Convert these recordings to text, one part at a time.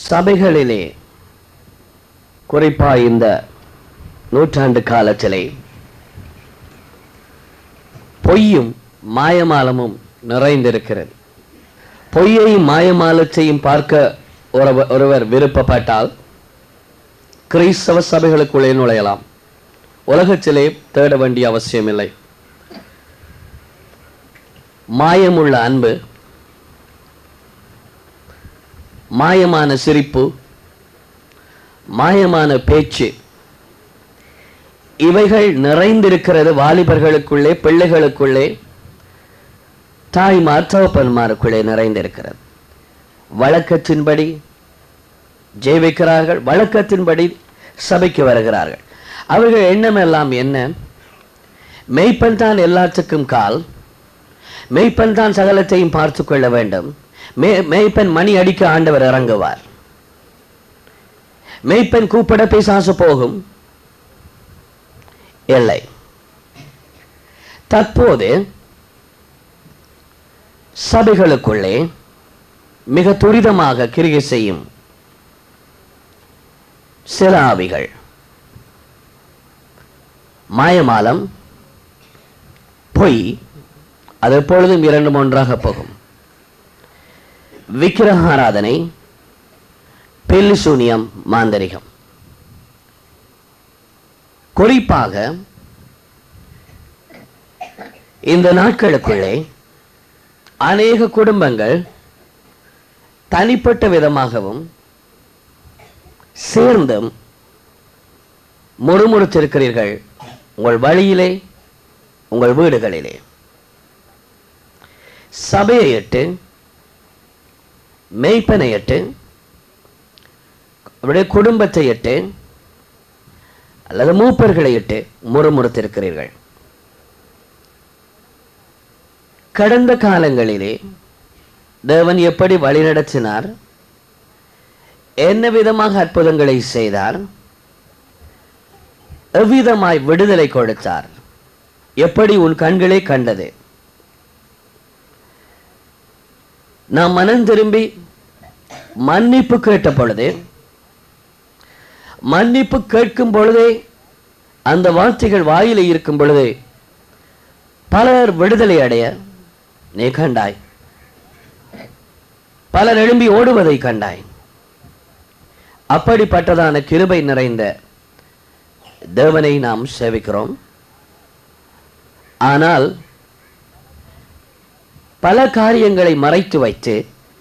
சபைகளிலே குறிப்பா இந்த நூற்றாண்டு காலத்திலே பொய்யும் மாயமாலமும் நிறைந்திருக்கிறது பொய்யையும் மாயமாலத்தையும் பார்க்க ஒருவ- ஒருவர் விருப்பப்பட்டால் கிறிஸ்தவ சபைகளுக்குள்ளே நுழையலாம் உலகத்திலே தேட வேண்டிய அவசியமில்லை மாயமுள்ள அன்பு மாயமான சிரிப்பு மாயமான பேச்சு இவைகள் நிறைந்திருக்கிறது வாலிபர்களுக்குள்ளே பிள்ளைகளுக்குள்ளே தாய்மார் தகப்பன்மாருக்குள்ளே நிறைந்திருக்கிறது வழக்கத்தின்படி ஜெயிக்கிறார்கள் வழக்கத்தின்படி சபைக்கு வருகிறார்கள் அவர்கள் எண்ணமெல்லாம் என்ன மெய்ப்பன் தான் எல்லாத்துக்கும் கால் மெய்ப்பன் தான் சகலத்தையும் பார்த்து கொள்ள வேண்டும் மே மெய்ப்பன் மணி அடிக்க ஆண்டவர் இறங்குவார் மெய்ப்பன் கூப்பிட பிசாசு போகும் இல்லை தற்போது சபைகளுக்குள்ளே மிக துரிதமாக கிரிகை செய்யும் சில ஆவிகள் மாயமாலம் பொய் அது எப்பொழுதும் இரண்டும் ஒன்றாக போகும் விக்கிரக ஆராதனை பெல்லிசூனியம் மாந்தரிகம் குறிப்பாக இந்த நாட்களுக்குள்ளே அநேக குடும்பங்கள் தனிப்பட்ட விதமாகவும் சேர்ந்தும் முறுமுறுத்திருக்கிறீர்கள் உங்கள் வழியிலே உங்கள் வீடுகளிலே சபையை இட்டு மெய்ப்பனை இட்டு அவருடைய குடும்பத்தை இட்டு அல்லது மூப்பர்களை இட்டு முறுமுறுத்திருக்கிறீர்கள் கடந்த காலங்களிலே தேவன் எப்படி வழிநடத்தினார் என்ன விதமாக அற்புதங்களை செய்தார் எவ்விதமாய் விடுதலை கொடுத்தார் எப்படி உன் கண்களே கண்டது நாம் மனம் திரும்பி மன்னிப்பு கேட்ட பொழுது மன்னிப்பு கேட்கும் பொழுதே அந்த வார்த்தைகள் வாயிலே இருக்கும் பொழுது பலர் விடுதலை அடைய நீ கண்டாய் பலர் எழும்பி ஓடுவதை கண்டாய் அப்படிப்பட்டதான கிருபை நிறைந்த தேவனை நாம் சேவிக்கிறோம் ஆனால் பல காரியங்களை மறைத்து வைத்து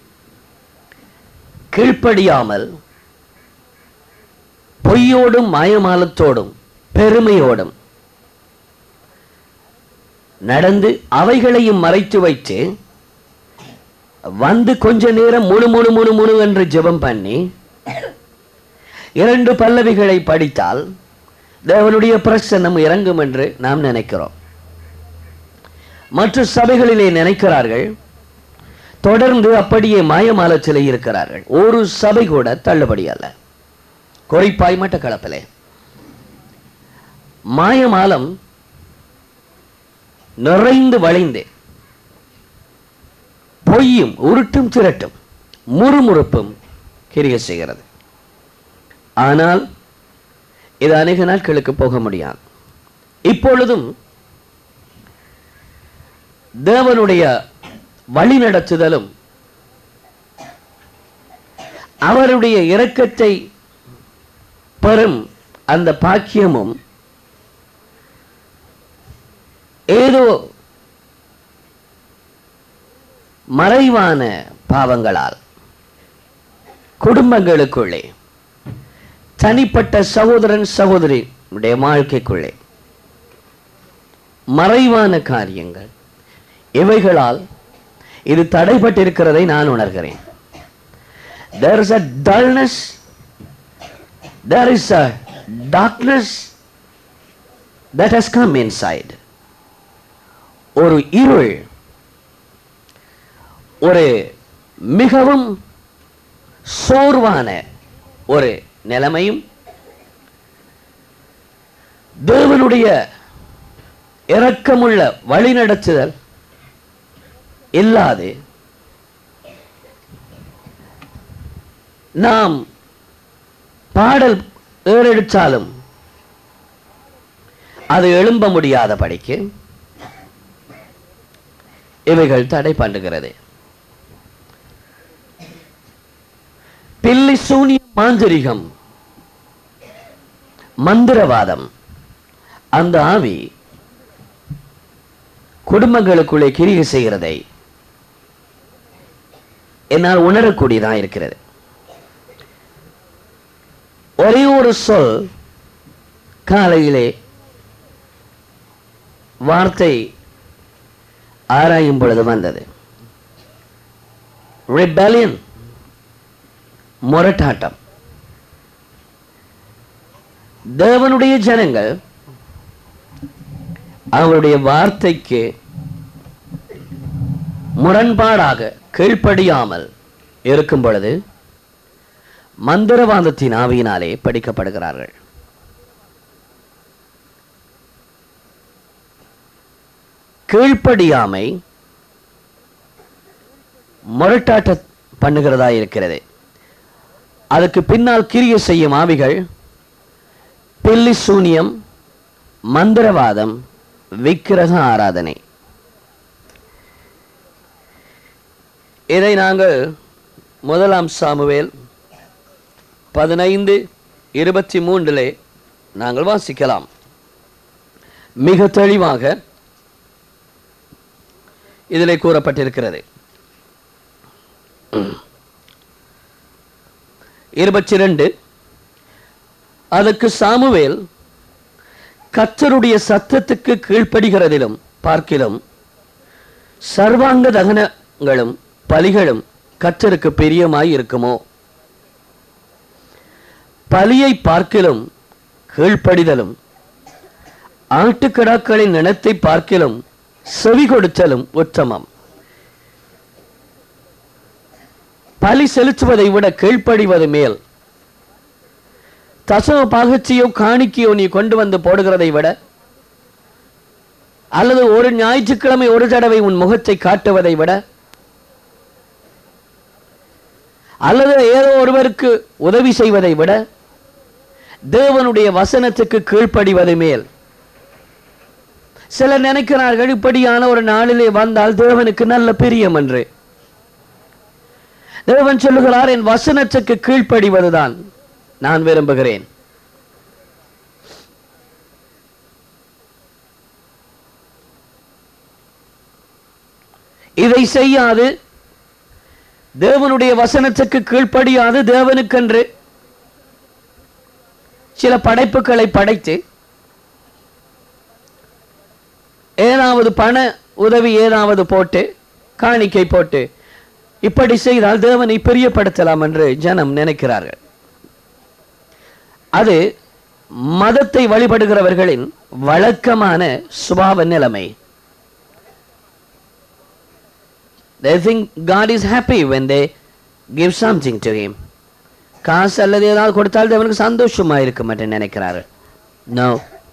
கீழ்ப்படியாமல் பொய்யோடும் மாயமாலத்தோடும் பெருமையோடும் நடந்து அவைகளையும் மறைத்து வைத்து வந்து கொஞ்ச நேரம் முழு முழு முழு முழு என்று ஜெபம் பண்ணி இரண்டு பல்லவிகளை படித்தால் தேவனுடைய பிரசன்னம் இறங்கும் என்று நாம் நினைக்கிறோம் மற்ற சபைகளிலே நினைக்கிறார்கள் தொடர்ந்து அப்படியே மாயமாலச்சிலை இருக்கிறார்கள் ஒரு சபை கூட தள்ளுபடி அல்ல குறிப்பாய் மட்டக்களப்பிலே மாயமாலம் நிறைந்து வளைந்து பொய்யும் உருட்டும் திரட்டும் முறுமுறுப்பும் கிரிய செய்கிறது ஆனால் இது அநேக நாட்களுக்கு போக முடியாது இப்பொழுதும் தேவனுடைய வழிநடத்துதலும் அவருடைய இரக்கத்தை பெறும் அந்த பாக்கியமும் ஏதோ மறைவான பாவங்களால் குடும்பங்களுக்குள்ளே தனிப்பட்ட சகோதரன் சகோதரி உடைய வாழ்க்கைக்குள்ளே மறைவான காரியங்கள் இவைகளால் இது தடைப்பட்டிருக்கிறதை நான் உணர்கிறேன் there is a dullness there is a darkness that has come inside ஒரு இருள் ஒரு மிகவும் சோர்வான ஒரு நிலைமையும் தேவனுடைய இரக்கமுள்ள வழிநடத்துதல் இல்லாது நாம் பாடல் ஏறெடுத்தாலும் அது எழும்ப முடியாத படிக்கு இவைகள் தடை பண்ணுகிறது பில்லி சூனியம் மாந்திரிகம் மந்திரவாதம் அந்த ஆவி குடும்பங்களுக்குள்ளே கிரியை செய்கிறதை என்னால் உணரக்கூடியதா இருக்கிறது ஒரே ஒரு சொல் காலையிலே வார்த்தை ஆராயும் பொழுது வந்தது rebellion முரட்டாட்டம் தேவனுடைய ஜனங்கள் அவருடைய வார்த்தைக்கு முரண்பாடாக கீழ்ப்படியாமல் இருக்கும் பொழுது மந்திரவாதத்தின் ஆவியினாலே படிக்கப்படுகிறார்கள் கீழ்ப்படியாமை முரட்டாட்ட பண்ணுகிறதா இருக்கிறது அதுக்கு பின்னால் கிரிய செய்யும் ஆவிகள் பில்லி சூனியம் மந்திரவாதம் விக்கிரக ஆராதனை இதை நாங்கள் முதலாம் சாமுவேல் பதினைந்து இருபத்தி மூன்றிலே நாங்கள் வாசிக்கலாம் மிக தெளிவாக இதிலே கூறப்பட்டிருக்கிறது இருபத்தி ரெண்டு அதற்கு சாமுவேல் கர்த்தருடைய சத்தத்துக்கு கீழ்ப்படுகிறதிலும் பார்க்கிலும் சர்வாங்க தகனங்களும் பலிகளும் கர்த்தருக்கு பிரியமாய் இருக்குமோ பலியை பார்க்கிலும் கீழ்ப்படிதலும் ஆட்டுக்கடாக்களின் நினத்தை பார்க்கிலும் செவி கொடுத்தலும் உத்தமம் பலி செலுத்துவதை விட கீழ்ப்படிவது மேல் தசம பாகச்சியோ காணிக்கையோ நீ கொண்டு வந்து போடுகிறதை விட அல்லது ஒரு ஞாயிற்றுக்கிழமை ஒரு தடவை உன் முகத்தை காட்டுவதை விட அல்லது ஏதோ ஒருவருக்கு உதவி செய்வதை விட தேவனுடைய வசனத்துக்கு கீழ்ப்படிவது மேல் சிலர் நினைக்கிறார்கள் இப்படியான ஒரு நாளிலே வந்தால் தேவனுக்கு நல்ல பிரியம் என்று தேவன் சொல்லுகிறார் என் வசனத்துக்கு கீழ்ப்படிவதுதான் நான் விரும்புகிறேன் இதை செய்யாது தேவனுடைய வசனத்துக்கு கீழ்ப்படியாது தேவனுக்கென்று சில படைப்புகளை படைத்து ஏதாவது பண உதவி ஏதாவது போட்டு காணிக்கை போட்டு இப்படி செய்தால் தேவனை பிரியப்படுத்தலாம் என்று ஜனம் நினைக்கிறார்கள் அது மதத்தை வழிபடுகிறவர்களின் வழக்கமான சுபாவ நிலைமை They think God is happy when they give something to him. காசு அல்லது ஏதாவது கொடுத்தால் தேவனுக்கு சந்தோஷமா இருக்கும் என்று நினைக்கிறார்கள் நோ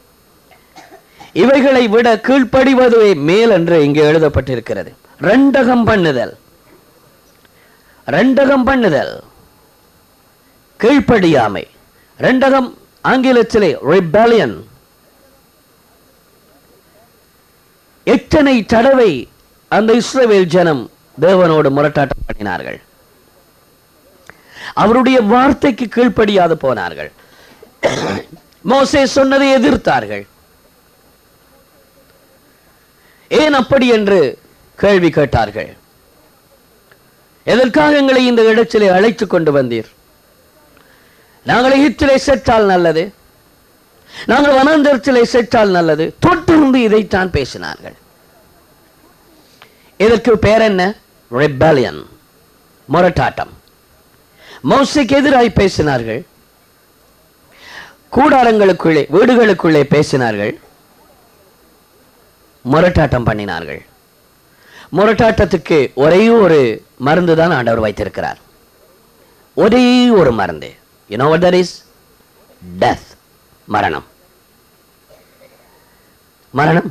இவைகளை விட கீழ்ப்படிவதுவே மேல் என்று இங்கே எழுதப்பட்டிருக்கிறது ரெண்டகம் பண்ணுதல் ரெண்டகம் பண்ணுதல் கீழ்ப்படியாமை ரெண்டகம் ஆங்கிலத்திலே rebellion எத்தனை தடவை அந்த இஸ்ரவேல் ஜனம் தேவனோடு முரட்டாட்டம் பண்ணினார்கள் அவருடைய வார்த்தைக்கு கீழ்ப்படியாது போனார்கள் மோசே சொன்னதை எதிர்த்தார்கள் ஏன் அப்படி என்று கேள்வி கேட்டார்கள் எதற்காக எங்களை இந்த இடத்திலே அழைத்துக் கொண்டு வந்தீர் நாங்கள் எகிப்திலே செற்றால் நல்லது நாங்கள் வனாந்தரத்திலே செற்றால் நல்லது தொடர்ந்து இதைத்தான் பேசினார்கள் இதற்கு பேர் என்ன rebellion முரட்டாட்டம் மோசைக்கு எதிராய் பேசினார்கள் கூடாரங்களுக்குள்ளே வீடுகளுக்குள்ளே பேசினார்கள் முரட்டாட்டம் பண்ணினார்கள் முரட்டாட்டத்துக்கு ஒரே ஒரு மருந்து தான் ஆண்டவர் வைத்திருக்கிறார் ஒரே ஒரு மருந்து you know what that is death மரணம் மரணம்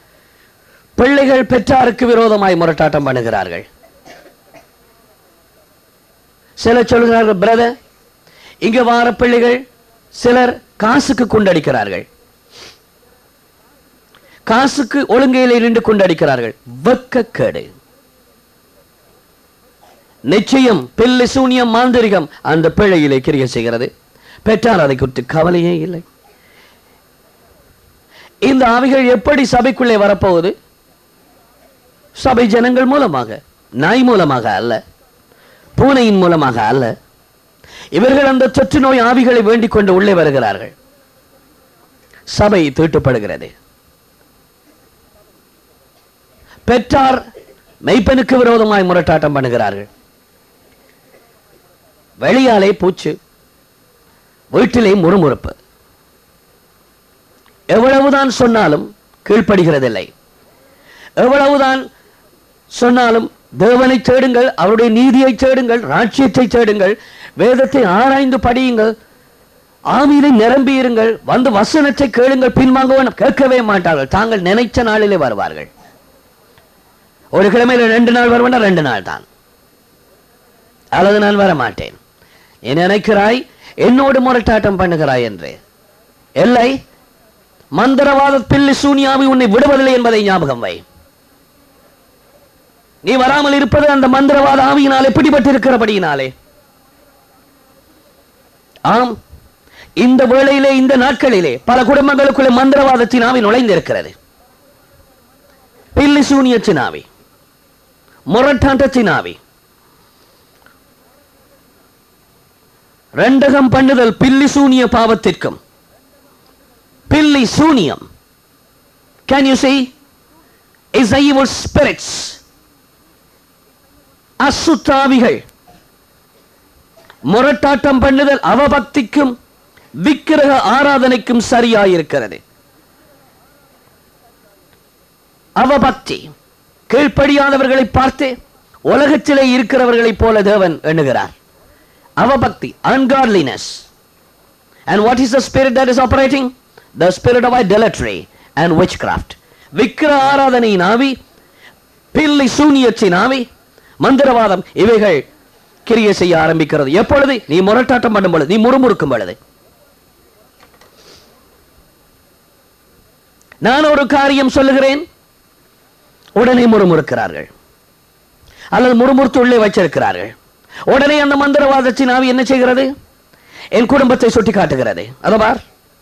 பிள்ளைகள் பெற்றாருக்கு விரோதமாய் முரட்டாட்டம் பண்ணுகிறார்கள் சிலர் சொல்கிறார்கள் பிரதர் இங்க வார பிள்ளைகள் சிலர் காசுக்கு கொண்டடிக்கிறார்கள் காசுக்கு ஒழுங்கையில் நின்று கொண்டடிக்கிறார்கள் வெக்கக்கேடு நிச்சயம் பில்லி சூனியம் மாந்திரிகம் அந்த பிள்ளையிலே கிரிய செய்கிறது பெற்றார் அதை குறித்து கவலையே இல்லை இந்த ஆவிகள் எப்படி சபைக்குள்ளே வரப்போகுது சபை ஜனங்கள் மூலமாக நாய் மூலமாக அல்ல பூனையின் மூலமாக அல்ல இவர்கள் அந்த தொற்று நோய் ஆவிகளை வேண்டிக் கொண்டு உள்ளே வருகிறார்கள் சபை தீட்டுப்படுகிறது பெற்றார் மெய்ப்பனுக்கு விரோதமாய் முரட்டாட்டம் பண்ணுகிறார்கள் வெளியாலே பூச்சு வீட்டிலே முறுமுறுப்பு எவ்வளவுதான் சொன்னாலும் கீழ்ப்படுகிறதில்லை எவ்வளவுதான் சொன்னாலும் தேவனை தேடுங்கள் அவருடைய நீதியை தேடுங்கள் ராட்சியத்தை தேடுங்கள் வேதத்தை ஆராய்ந்து படியுங்கள் ஆவியிலே நிரம்பி இருங்கள் வந்து வசனத்தை கேளுங்கள் பின்வாங்குவன் கேட்கவே மாட்டார்கள் தாங்கள் நினைச்ச நாளிலே வருவார்கள் ஒரு கிழமையில ரெண்டு நாள் வருவனா ரெண்டு நாள் தான் அல்லது நான் வர மாட்டேன் நீ நினைக்கிறாய் என்னோடு முரட்டாட்டம் பண்ணுகிறாய் என்று இல்லை மந்திரவாத பில்லி சூனியாவி உன்னை விடுவதில்லை என்பதை ஞாபகம் வை நீ வராமல் இருப்பது அந்த மந்திரவாத ஆவியினாலே பிடிபட்டிருக்கிறபடியினாலே ஆம் இந்த வேளையிலே இந்த நாட்களிலே பல குடும்பங்களுக்குள்ளே மந்திரவாதத்தின் ஆவி நுழைந்திருக்கிறது பில்லி சூனியத்தின் ஆவி முரட்டாட்டத்தின் ஆவி ரெண்டகம் பண்ணுதல் பில்லி சூனிய பாவத்திற்கும் பில்லி சூனியம் can you see is the evil spirits அசுத்தாவிகள் முரட்டாட்டம் பண்ணுதல் அவபக்திக்கும் விக்கிரக ஆராதனைக்கும் சரியாயிருக்கிறது அவபக்தி கீழ்ப்படியாதவர்களை பார்த்து உலகத்திலே இருக்கிறவர்களைப் போல தேவன் எண்ணுகிறார் அவபக்தி ungodliness and what is the spirit that is operating the spirit of idolatry and witchcraft விக்கிர ஆராதனையின் ஆவி பில்லி சூனியத்தின் ஆவி மந்திரவாதம் இவைகள் கிரியை செய்ய ஆரம்பிக்கிறது எப்பொழுது நீ முரட்டாட்டம் பண்ணும் பொழுது நீ முறுமுறுக்கும் பொழுது நான் ஒரு காரியம் சொல்லுகிறேன் உடனே முறுமுறுக்கிறார்கள் அல்லது முறுமுறுத்து உள்ளே வச்சிருக்கிறார்கள் உடனே அந்த மந்திரவாதத்தின் ஆவி என்ன செய்கிறது என் குடும்பத்தை சுட்டி காட்டுகிறது அதோ பார்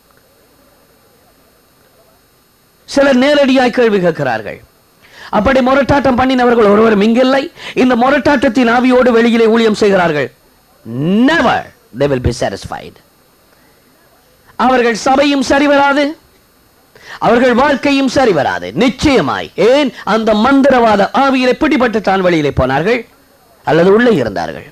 சிலர் நேரடியாய் கேள்வி கேட்கிறார்கள் அப்படி முரட்டாட்டம் பண்ணினவர்கள் ஒருவரும் இங்கில்லை இந்த முரட்டாட்டத்தின் ஆவியோடு வெளியிலே ஊழியம் செய்கிறார்கள் never they will be satisfied அவர்கள் சபையும் சரி வராது அவர்கள் வாழ்க்கையும் சரி வராது நிச்சயமாய் ஏன் அந்த மந்திரவாத ஆவியிலே பிடிபட்டு தான் வெளியிலே போனார்கள் அல்லது உள்ளே இருந்தார்கள்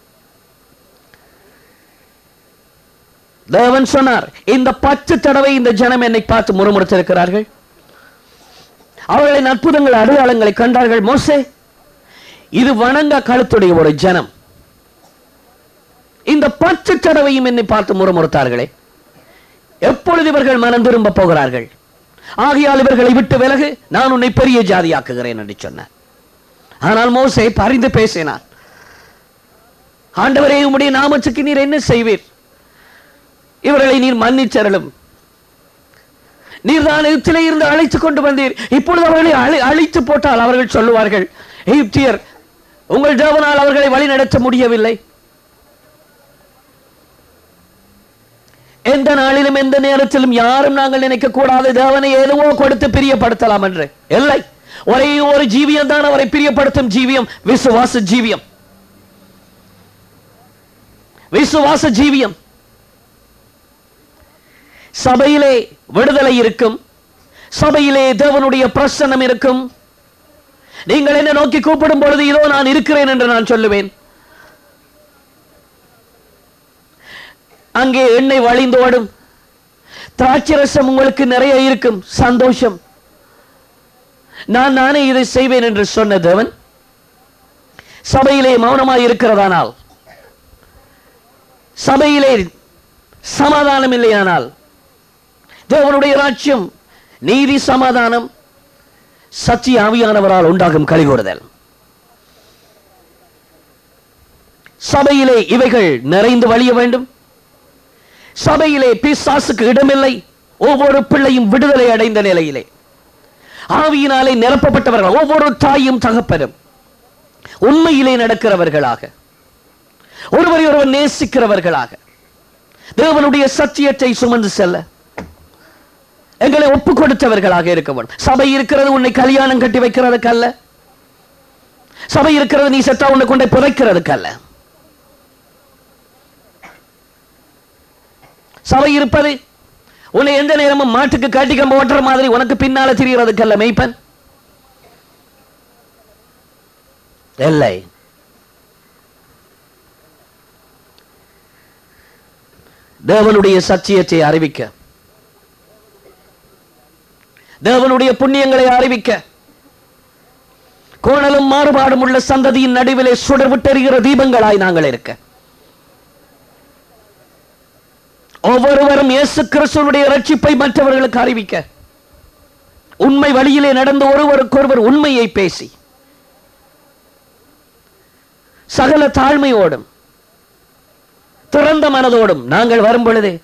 தேவன் சொன்னார் இந்த பத்து தடவை இந்த ஜனம் என்னை பார்த்து முறுமுறுத்திருக்கிறார்கள் அவர்களின் அற்புதங்கள் அடையாளங்களை கண்டார்கள் மோசே இது வணங்க கழுத்துடைய ஒரு ஜனம் இந்த பத்து தடவையும் என்னை பார்த்து முறுமுறுத்தார்களே எப்பொழுது இவர்கள் மனம் திரும்ப போகிறார்கள் ஆகையால் இவர்களை விட்டு விலகு நான் உன்னை பெரிய ஜாதியாக்குகிறேன் என்று சொன்னார் ஆனால் மோசே பரிந்து பேசினார் ஆண்டவரே உம்முடைய நாமத்துக்கு நீர் என்ன செய்வீர் இவர்களை நீர் மன்னிச்சரலும் நீர் தான் எகிப்திலே இருந்து அழைத்துக் கொண்டு வந்தீர் இப்பொழுது அவர்களை அழை- அழித்து போட்டால் அவர்கள் சொல்லுவார்கள் எகிப்தியர் உங்கள் தேவனால் அவர்களை வழி நடத்த முடியவில்லை எந்த நாளிலும் எந்த நேரத்திலும் யாரும் நாங்கள் நினைக்க கூடாது தேவனை எதுவோ கொடுத்து பிரியப்படுத்தலாம் என்று இல்லை ஒரே ஒரு ஜீவியம் தான் அவரை பிரியப்படுத்தும் ஜீவியம் விசுவாச ஜீவியம் விசுவாச ஜீவியம் சபையிலே விடுதலை இருக்கும் சபையிலே தேவனுடைய பிரசன்னம் இருக்கும் நீங்கள் என்ன நோக்கி கூப்பிடும் பொழுது இதோ நான் இருக்கிறேன் என்று நான் சொல்லுவேன் அங்கே எண்ணெய் வழிந்தோடும் திராட்சை ரசம் உங்களுக்கு நிறைய இருக்கும் சந்தோஷம் நான் நானே இதை செய்வேன் என்று சொன்ன தேவன் சபையிலே மௌனமாய் இருக்கிறதானால் சபையிலே சமாதானம் இல்லையானால் தேவனுடைய ராஜ்யம் நீதி சமாதானம் சத்திய ஆவியானவரால் உண்டாகும் கலிகூறுதல் சபையிலே இவைகள் நிறைந்து வழிய வேண்டும் சபையிலே பிசாசுக்கு இடமில்லை ஒவ்வொரு பிள்ளையும் விடுதலை அடைந்த நிலையிலே ஆவியினாலே நிரப்பப்பட்டவர்கள் ஒவ்வொரு தாயும் தகப்பனும் உண்மையிலே நடக்கிறவர்களாக ஒருவரை ஒருவர் நேசிக்கிறவர்களாக தேவனுடைய சத்தியத்தை சுமந்து செல்ல எங்களை ஒப்பு கொடுத்தவர்களாக இருக்க வேண்டும் சபை இருக்கிறது உன்னை கல்யாணம் கட்டி வைக்கிறதுக்கு அல்ல சபை இருக்கிறது நீ செத்தா உன்னை கொண்டே புதைக்கிறதுக்கு அல்ல சபை இருப்பது உன்னை எந்த நேரமும் மாட்டுக்கு காட்டி கம்ப ஓட்டுற மாதிரி உனக்கு பின்னால திரியறதுக்கு அல்ல மெய்ப்பன் இல்லை தேவனுடைய சத்தியத்தை அறிவிக்க தேவனுடைய புண்ணியங்களை அறிவிக்க கோணலும் மாறுபாடும் உள்ள சந்ததியின் நடுவிலே சுடர் விட்டெறிகிற தீபங்களாய் நாங்கள் இருக்க ஒவ்வொருவரும் இயேசு கிறிஸ்துவனுடைய ரட்சிப்பை மற்றவர்களுக்கு அறிவிக்க உண்மை வழியிலே நடந்து ஒருவருக்கொருவர் உண்மையை பேசி சகல தாழ்மையோடும் திறந்த மனதோடும் நாங்கள் வரும் பொழுது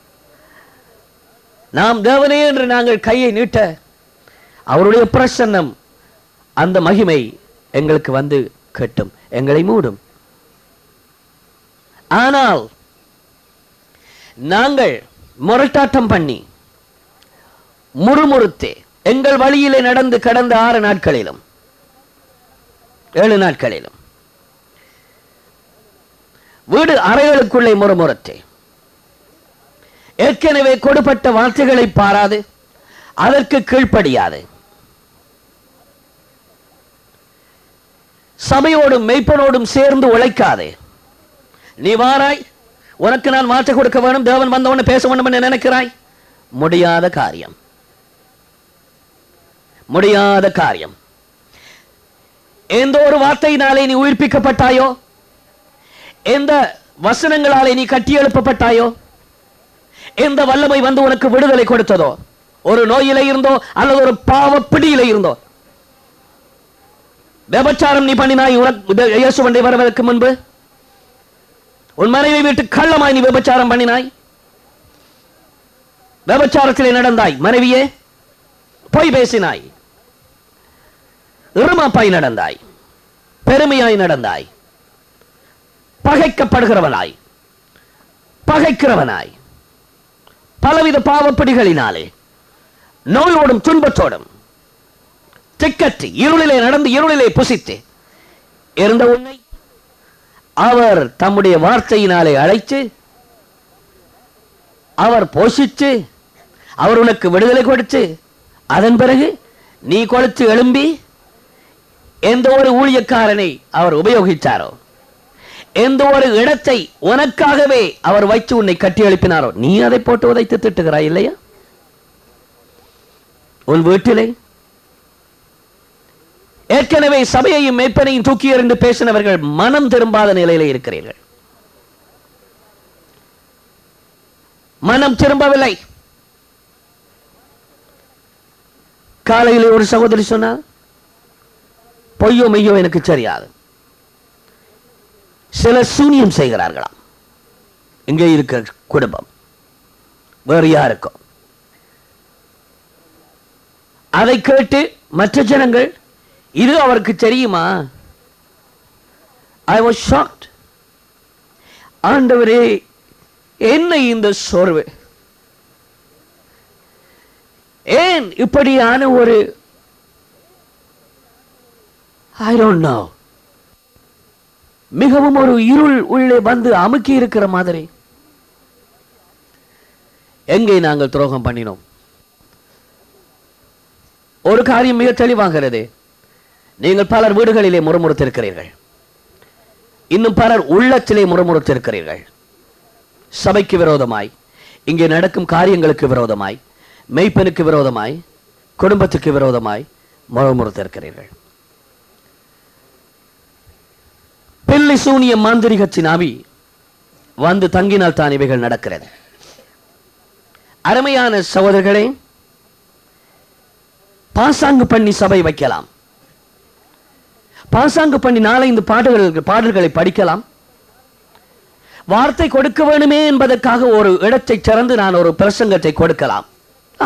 நாம் தேவனே என்று நாங்கள் கையை நீட்ட அவருடைய பிரசன்னம் அந்த மகிமை எங்களுக்கு வந்து கட்டும் எங்களை மூடும் ஆனால் நாங்கள் முரட்டாட்டம் பண்ணி முறுமுறுத்தே எங்கள் வழியிலே நடந்து கடந்த ஆறு நாட்களிலும் ஏழு நாட்களிலும் வீடு அறைகளுக்குள்ளே முறுமுறுத்தே ஏற்கனவே கொடுப்பட்ட வார்த்தைகளை பாராது அதற்கு கீழ்ப்படியாது சபையோடும் மெய்ப்பனோடும் சேர்ந்து உழைக்காதே நீ வாராய் உனக்கு நான் வார்த்தை கொடுக்க வேணும் தேவன் வந்தவன பேச வேண்டும் என்று நினைக்கிறாய் முடியாத காரியம் முடியாத காரியம் எந்த ஒரு வார்த்தையினாலே நீ உயிர்ப்பிக்கப்பட்டாயோ எந்த வசனங்களாலே நீ கட்டி எழுப்பப்பட்டாயோ எந்த வல்லமை வந்து உனக்கு விடுதலை கொடுத்ததோ ஒரு நோயில இருந்தோ அல்லது ஒரு பாவ பிடியில இருந்தோ விபச்சாரம் நீ பண்ணினாய் உனக்கு இயேசு வண்டை வருவதற்கு முன்பு உன் மனைவி வீட்டு கள்ளமாய் நீ விபச்சாரம் பண்ணினாய் விபச்சாரத்திலே நடந்தாய் மனைவியே பொய் பேசினாய் இருமாப்பாய் நடந்தாய் பெருமையாய் நடந்தாய் பகைக்கப்படுகிறவனாய் பகைக்கிறவனாய் பலவித பாவப்படிகளினாலே நோயோடும் துன்பத்தோடும் திக்கற்றி இருளிலே நடந்து இருளிலே புசித்து இருந்த உன்னை அவர் தம்முடைய வார்த்தையினாலே அழைத்து அவர் போஷித்து அவர் உனக்கு விடுதலை கொடுத்து அதன் பிறகு நீ கொளுத்து எழும்பி எந்த ஒரு ஊழியக்காரனை அவர் உபயோகித்தாரோ எந்த ஒரு இடத்தை உனக்காகவே அவர் வைத்து உன்னை கட்டி எழுப்பினாரோ நீ அதை போட்டு உதைத்து திட்டுகிறாய் இல்லையா உன் வீட்டிலே ஏற்கனவே சபையையும் மேற்பனையும் தூக்கி எறிந்து பேசினவர்கள் மனம் திரும்பாத நிலையில இருக்கிறீர்கள் மனம் திரும்பவில்லை காலையில் ஒரு சகோதரி சொன்னார் பொய்யோ மெய்யோ எனக்கு தெரியாது சில சூனியம் செய்கிறார்களாம் இங்கே இருக்கிற குடும்பம் வேறு யாருக்கும் அதை கேட்டு மற்ற ஜனங்கள் இது அவருக்கு தெரியுமா ஐ வாஸ் ஷாக்ட் ஆண்டவரே என்ன இந்த சோர்வு ஏன் இப்படியான ஒரு ஐ டோன்ட் நோ மிகவும் ஒரு இருள் உள்ளே வந்து அமுக்கி இருக்கிற மாதிரி எங்கே நாங்கள் துரோகம் பண்ணினோம் ஒரு காரியம் மிக தெளிவாகிறது நீங்கள் பலர் வீடுகளிலே முறுமுறுத்திருக்கிறீர்கள் இன்னும் பலர் உள்ளத்திலே முறுமுறுத்திருக்கிறீர்கள் சபைக்கு விரோதமாய் இங்கே நடக்கும் காரியங்களுக்கு விரோதமாய் மெய்ப்பனுக்கு விரோதமாய் குடும்பத்துக்கு விரோதமாய் முறுமுறுத்திருக்கிறீர்கள் பில்லி சூனிய மாந்திரிகத்தின் ஆவி வந்து தங்கினால் தான் இவைகள் நடக்கிறது அருமையான சகோதரர்களே பாசாங்கு பண்ணி சபை வைக்கலாம் பாசாங்கு பண்ணி நாளை இந்த பாடல்கள் பாடல்களை படிக்கலாம் வார்த்தை கொடுக்க வேணுமே என்பதற்காக ஒரு இடத்தை திறந்து நான் ஒரு பிரசங்கத்தை கொடுக்கலாம் ஆ.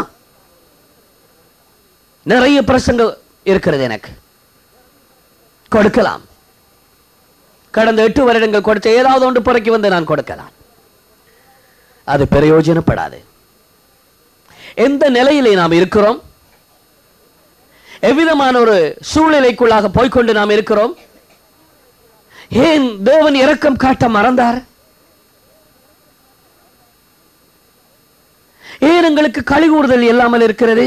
நிறைய பிரசங்கம் இருக்கிறது எனக்கு கொடுக்கலாம் கடந்த எட்டு வருடங்கள் கொடுத்த ஏதாவது ஒன்று புறக்கி வந்து நான் கொடுக்கலாம் அது பிரயோஜனப்படாது எந்த நிலையிலே நாம் இருக்கிறோம் எவ்விதமான ஒரு சூழ்நிலைக்குள்ளாக போய்க்கொண்டு நாம் இருக்கிறோம் ஏன் தேவன் இரக்கம் காட்ட மறந்தார் ஏன் எங்களுக்கு கழிகூறுதல் இல்லாமல் இருக்கிறது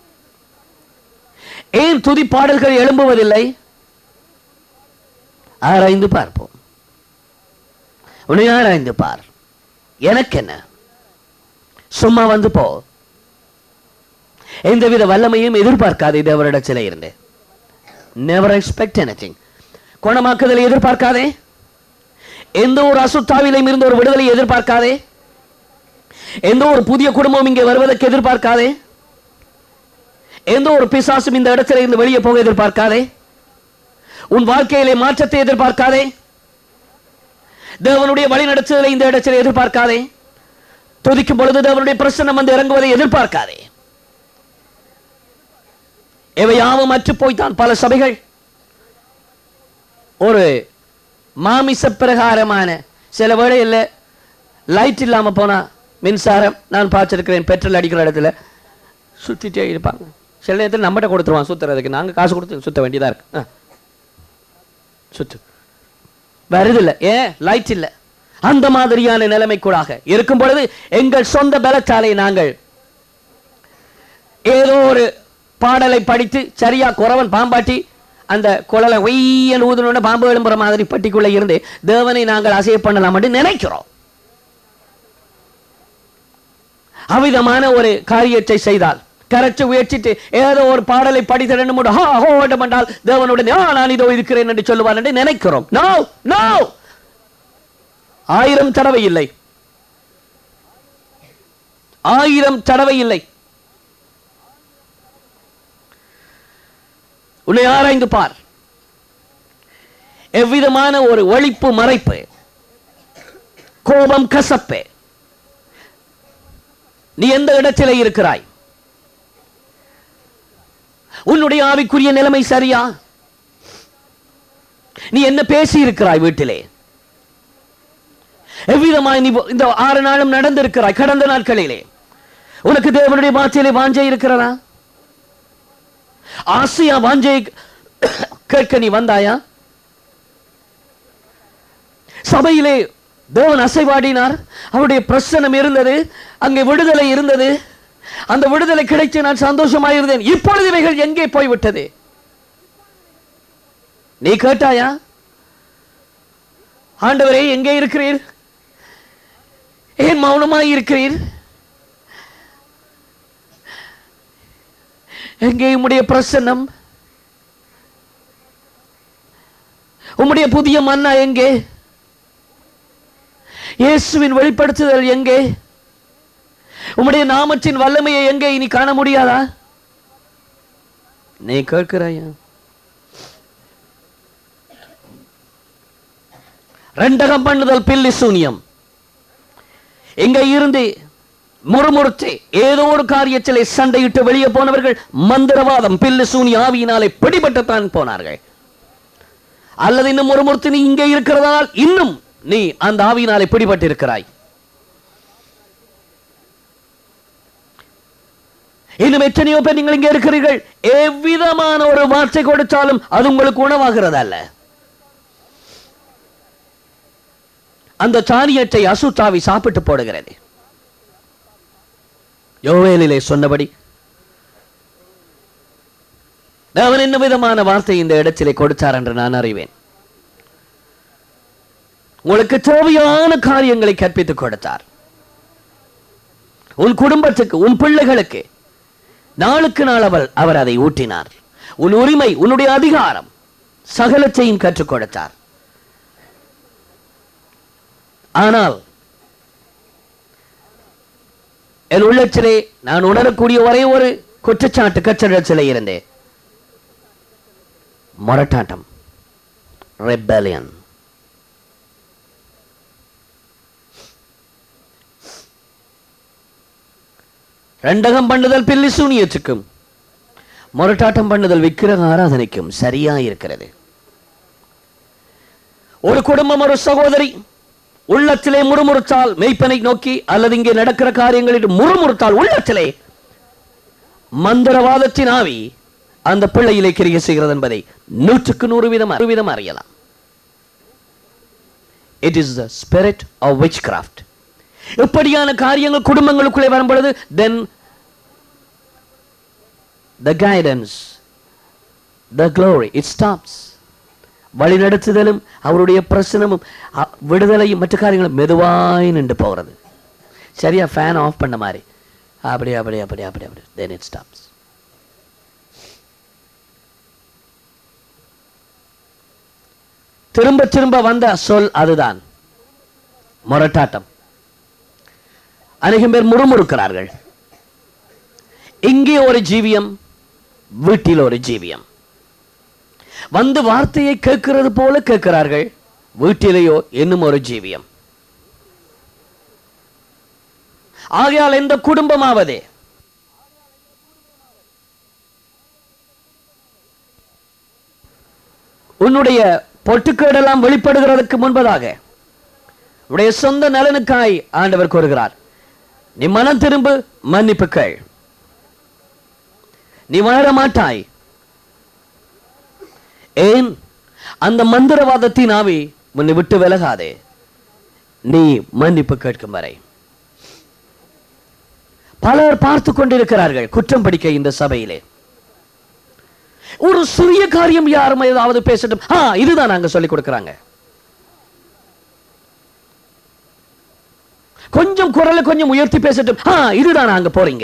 ஏன் துதி பாடல்கள் எழும்புவதில்லை ஆராய்ந்து பார்ப்போம் உன்னை ஆராய்ந்து பார் எனக்கு என்ன சும்மா வந்து போ எந்தவித வல்லமையும் எதிர்பார்க்காதே தேவரிடத்தில் இருந்து நெவர் எக்ஸ்பெக்ட் எனிதிங் குணமாக்குதலை எதிர்பார்க்காதே எந்த ஒரு அசுத்தாவிலையும் இருந்து ஒரு விடுதலை எதிர்பார்க்காதே எந்த ஒரு புதிய குடும்பம் இங்கே வருவதற்கு எதிர்பார்க்காதே எந்த ஒரு பிசாசும் இந்த இடத்துல இருந்து வெளியே போக எதிர்பார்க்காதே உன் வாழ்க்கையிலே மாற்றத்தை எதிர்பார்க்காதே தேவனுடைய வழிநடத்துதலை இந்த இடத்தில் எதிர்பார்க்காதே துதிக்கும் பொழுது தேவனுடைய பிரசன்னம் வந்து இறங்குவதை எதிர்பார்க்காதே எவையாவும் அற்று போய்த்தான் பல சபைகள் ஒரு மாமிச பிரகாரமான சில வேளையில் லைட் இல்லாம போனா மின்சாரம் நான் பார்த்திருக்கிறேன் பெட்ரோல் அடிக்கிற இடத்துல சுத்திட்டே இருப்பாங்க சில நேரத்தில் நம்மகிட்ட கொடுத்துருவான் சுத்துறதுக்கு நாங்க காசு கொடுத்து சுத்த வேண்டியதா இருக்கு ஆ. சுத்து வருதில்லை ஏன் லைட் இல்லை அந்த மாதிரியான நிலைமைக்குள்ளாக இருக்கும் பொழுது எங்கள் சொந்த பலத்தாலே நாங்கள் ஏதோ ஒரு பாடலை படித்து சரியா குறவன் பாம்பாட்டி அந்த குழலை ஒய்யன் ஊதுனோட பாம்பு எழும்புற மாதிரி பட்டிக்குள்ள இருந்து தேவனை நாங்கள் அசைய பண்ணலாம் என்று நினைக்கிறோம் அவ்விதமான ஒரு காரியத்தை செய்தால் கரைச்சு உயர்ச்சிட்டு ஏதோ ஒரு பாடலை படித்த ரெண்டு மூணு ஹா ஹோ ஓட்டம் என்றால் தேவனுடன் ஆ நான் இதோ இருக்கிறேன் என்று சொல்லுவார் என்று நினைக்கிறோம் நோ நோ ஆயிரம் தடவை இல்லை ஆயிரம் தடவை இல்லை உன்னை ஆராய்ந்து பார் எவ்விதமான ஒரு ஒழிப்பு மறைப்பு கோபம் கசப்பு நீ எந்த இடத்திலே இருக்கிறாய் உன்னுடைய ஆவிக்குரிய நிலைமை சரியா நீ என்ன பேசி இருக்கிறாய் வீட்டிலே எவ்விதமாய் நீ இந்த ஆறு நாளும் நடந்திருக்கிறாய் கடந்த நாட்களிலே உனக்கு தேவனுடைய வார்த்தையிலே வாஞ்சை இருக்கிறதா ஆசையா வாஞ்சை கேட்க நீ வந்தாயா சபையிலே தேவன் அசைவாடினார் அவருடைய பிரசனம் இருந்தது அங்கே விடுதலை இருந்தது அந்த விடுதலை கிடைச்சு நான் சந்தோஷமாக இருந்தேன் இப்பொழுது இவைகள் எங்கே போய்விட்டது நீ கேட்டாயா ஆண்டவரே எங்கே இருக்கிறீர் ஏன் மௌனமாய் இருக்கிறீர் எங்கே உம்முடைய பிரசன்னம் உம்முடைய புதிய மன்னா எங்கே இயேசுவின் வெளிப்படுத்துதல் எங்கே உம்முடைய நாமத்தின் வல்லமையை எங்கே இனி காண முடியாதா நீ கேட்கிறாயா ரெண்டகம் பண்ணுதல் பில்லி சூனியம் எங்க இருந்து முறுமுறுத்து ஏதோ ஒரு காரியத்திலே சண்டையிட்டு வெளியே போனவர்கள் மந்திரவாதம் பில்லு சூனி ஆவியினாலே பிடிபட்டுத்தான் போனார்கள் அல்லது இன்னும் முறுமுறுத்து நீ இங்கே இருக்கிறதால் இன்னும் நீ அந்த ஆவியினாலே பிடிபட்டு இருக்கிறாய் இன்னும் எத்தனையோ பேர் நீங்கள் இங்கே இருக்கிறீர்கள் எவ்விதமான ஒரு வார்த்தை கொடுத்தாலும் அது உங்களுக்கு உணவாகிறது அல்ல அந்த தானியத்தை அசுத்தாவி சாப்பிட்டு போடுகிறது யோவேலிலே சொன்னபடி தேவன் என்ன விதமான வார்த்தை இந்த இடத்திலே கொடுத்தார் என்று நான் அறிவேன் உங்களுக்கு தேவையான காரியங்களை கற்பித்துக் கொடுத்தார் உன் குடும்பத்துக்கு உன் பிள்ளைகளுக்கு நாளுக்கு நாள் அவர் அவர் அதை ஊட்டினார் உன் உரிமை உன்னுடைய அதிகாரம் சகலத்தையும் கற்றுக் கொடுத்தார் ஆனால் என் உள்ளத்திலே நான் உணரக்கூடிய ஒரே ஒரு குற்றச்சாட்டு கச்சடத்திலே இருந்தேன் மொரட்டாட்டம் ரெப்பலியன் ரெண்டகம் பண்ணுதல் பில்லி சூனியத்துக்கும் முரட்டாட்டம் பண்ணுதல் விக்கிரக ஆராதனைக்கும் சரியா இருக்கிறது ஒரு குடும்பம் ஒரு சகோதரி உள்ளத்திலே முறுமுறுத்தால் மெய்ப்பனை நோக்கி அல்லது இங்கே நடக்கிற காரியங்களில் முறுமுறுத்தால் உள்ளத்திலே மந்திரவாதத்தின் ஆவி அந்த பிள்ளையிலே கிரிய செய்கிறது என்பதை நூற்றுக்கு நூறு வீதம் அறு வீதம் அறியலாம் it is the spirit of witchcraft இப்படியான காரியங்கள் குடும்பங்களுக்குள்ளே வரும் பொழுது then the guidance the glory it stops வழிநடத்துதலும் அவருடைய பிரசனமும் அ- விடுதலையும் மற்ற காரியங்களும் மெதுவாய் நின்று போகிறது சரியா ஃபேன் ஆஃப் பண்ண மாதிரி அப்படி அப்படி அப்படி அப்படி அப்படி தென் இட் ஸ்டாப்ஸ் திரும்ப திரும்ப வந்த சொல் அதுதான் முரட்டாட்டம் அநேகம் பேர் முறுமுறுக்கிறார்கள் இங்கே ஒரு ஜீவியம் வீட்டில் ஒரு ஜீவியம் வந்து வார்த்தையை கேட்கிறது போல கேட்கிறார்கள் வீட்டிலேயோ இன்னும் ஒரு ஜீவியம் ஆகையால் எந்த குடும்பமாவதே உன்னுடைய பொட்டுக்கேடெல்லாம் வெளிப்படுகிறதுக்கு முன்பதாக உடைய சொந்த நலனுக்காய் ஆண்டவர் கூறுகிறார் நீ மனம் திரும்பு மன்னிப்பு கேள் நீ வாழ மாட்டாய் ஏன் அந்த மந்திரவாதத்தின் ஆவி உன்னை விட்டு விலகாதே நீ மன்னிப்பு கேட்கும் வரை பலர் பார்த்து கொண்டிருக்கிறார்கள் குற்றம் படிக்க இந்த சபையிலே ஒரு சிறிய காரியம் யாரும் ஏதாவது பேசட்டும் ஆ இதுதான் நாங்க சொல்லி கொடுக்கறாங்க கொஞ்சம் குரலை கொஞ்சம் உயர்த்தி பேசட்டும் ஆ இதுதான் நாங்க போறீங்க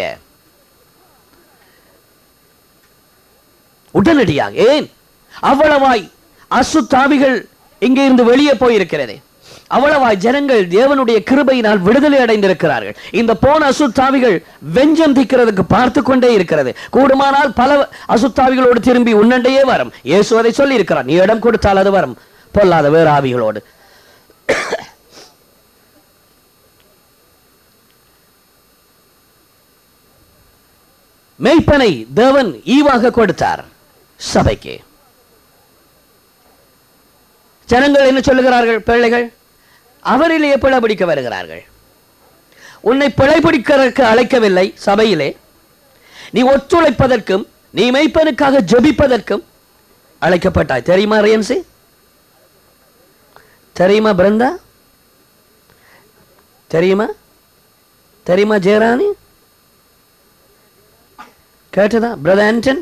உடனடியாக ஏன் அவ்வளவாய் அசுத்தாவிகள் இங்கே இருந்து வெளியே போயிருக்கிறது அவ்வளவாய் ஜனங்கள் தேவனுடைய கிருபையினால் விடுதலை அடைந்திருக்கிறார்கள் இந்த போன அசுத்தாவிகள் வெஞ்சம் திக்கிறதுக்கு பார்த்து கொண்டே இருக்கிறது கூடுமானால் பல அசுத்தாவிகளோடு திரும்பி உன்னண்டையே வரும் இயேசு அதை சொல்லி இருக்கிறார் நீ இடம் கொடுத்தால் அது வரும் பொல்லாத வேறு ஆவிகளோடு மெய்ப்பனை தேவன் ஈவாக கொடுத்தார் சபைக்கு ஜனங்கள் என்ன சொல்லுகிறார்கள் பிள்ளைகள் அவரிலேயே பிழை பிடிக்க வருகிறார்கள் உன்னை பிழை பிடிக்கிறதற்கு அழைக்கவில்லை சபையிலே நீ ஒத்துழைப்பதற்கும் நீ மெய்ப்பனுக்காக ஜெபிப்பதற்கும் அழைக்கப்பட்டாய் தெரியுமா ரியன்சி தெரியுமா பிருந்தா தெரியுமா தெரியுமா ஜெயராணி கேட்டதா பிரதர் ஆண்டன்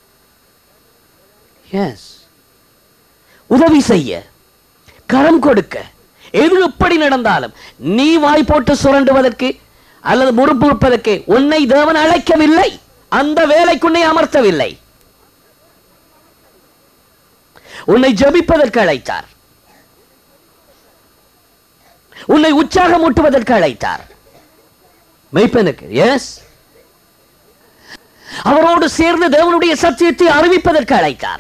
எஸ் உதவி செய்ய கரம் கொடுக்க எது எப்படி நடந்தாலும் நீ வாய் போட்டு சுரண்டுவதற்கு அல்லது முறுப்புறுப்பதற்கு உன்னை தேவன் அழைக்கவில்லை அந்த வேலைக்கு உன்னை அமர்த்தவில்லை உன்னை ஜெபிப்பதற்கு அழைத்தார் உன்னை உற்சாகமூட்டுவதற்கு அழைத்தார் மெய்ப்பனுக்கு எஸ் அவரோடு சேர்ந்து தேவனுடைய சத்தியத்தை அறிவிப்பதற்கு அழைத்தார்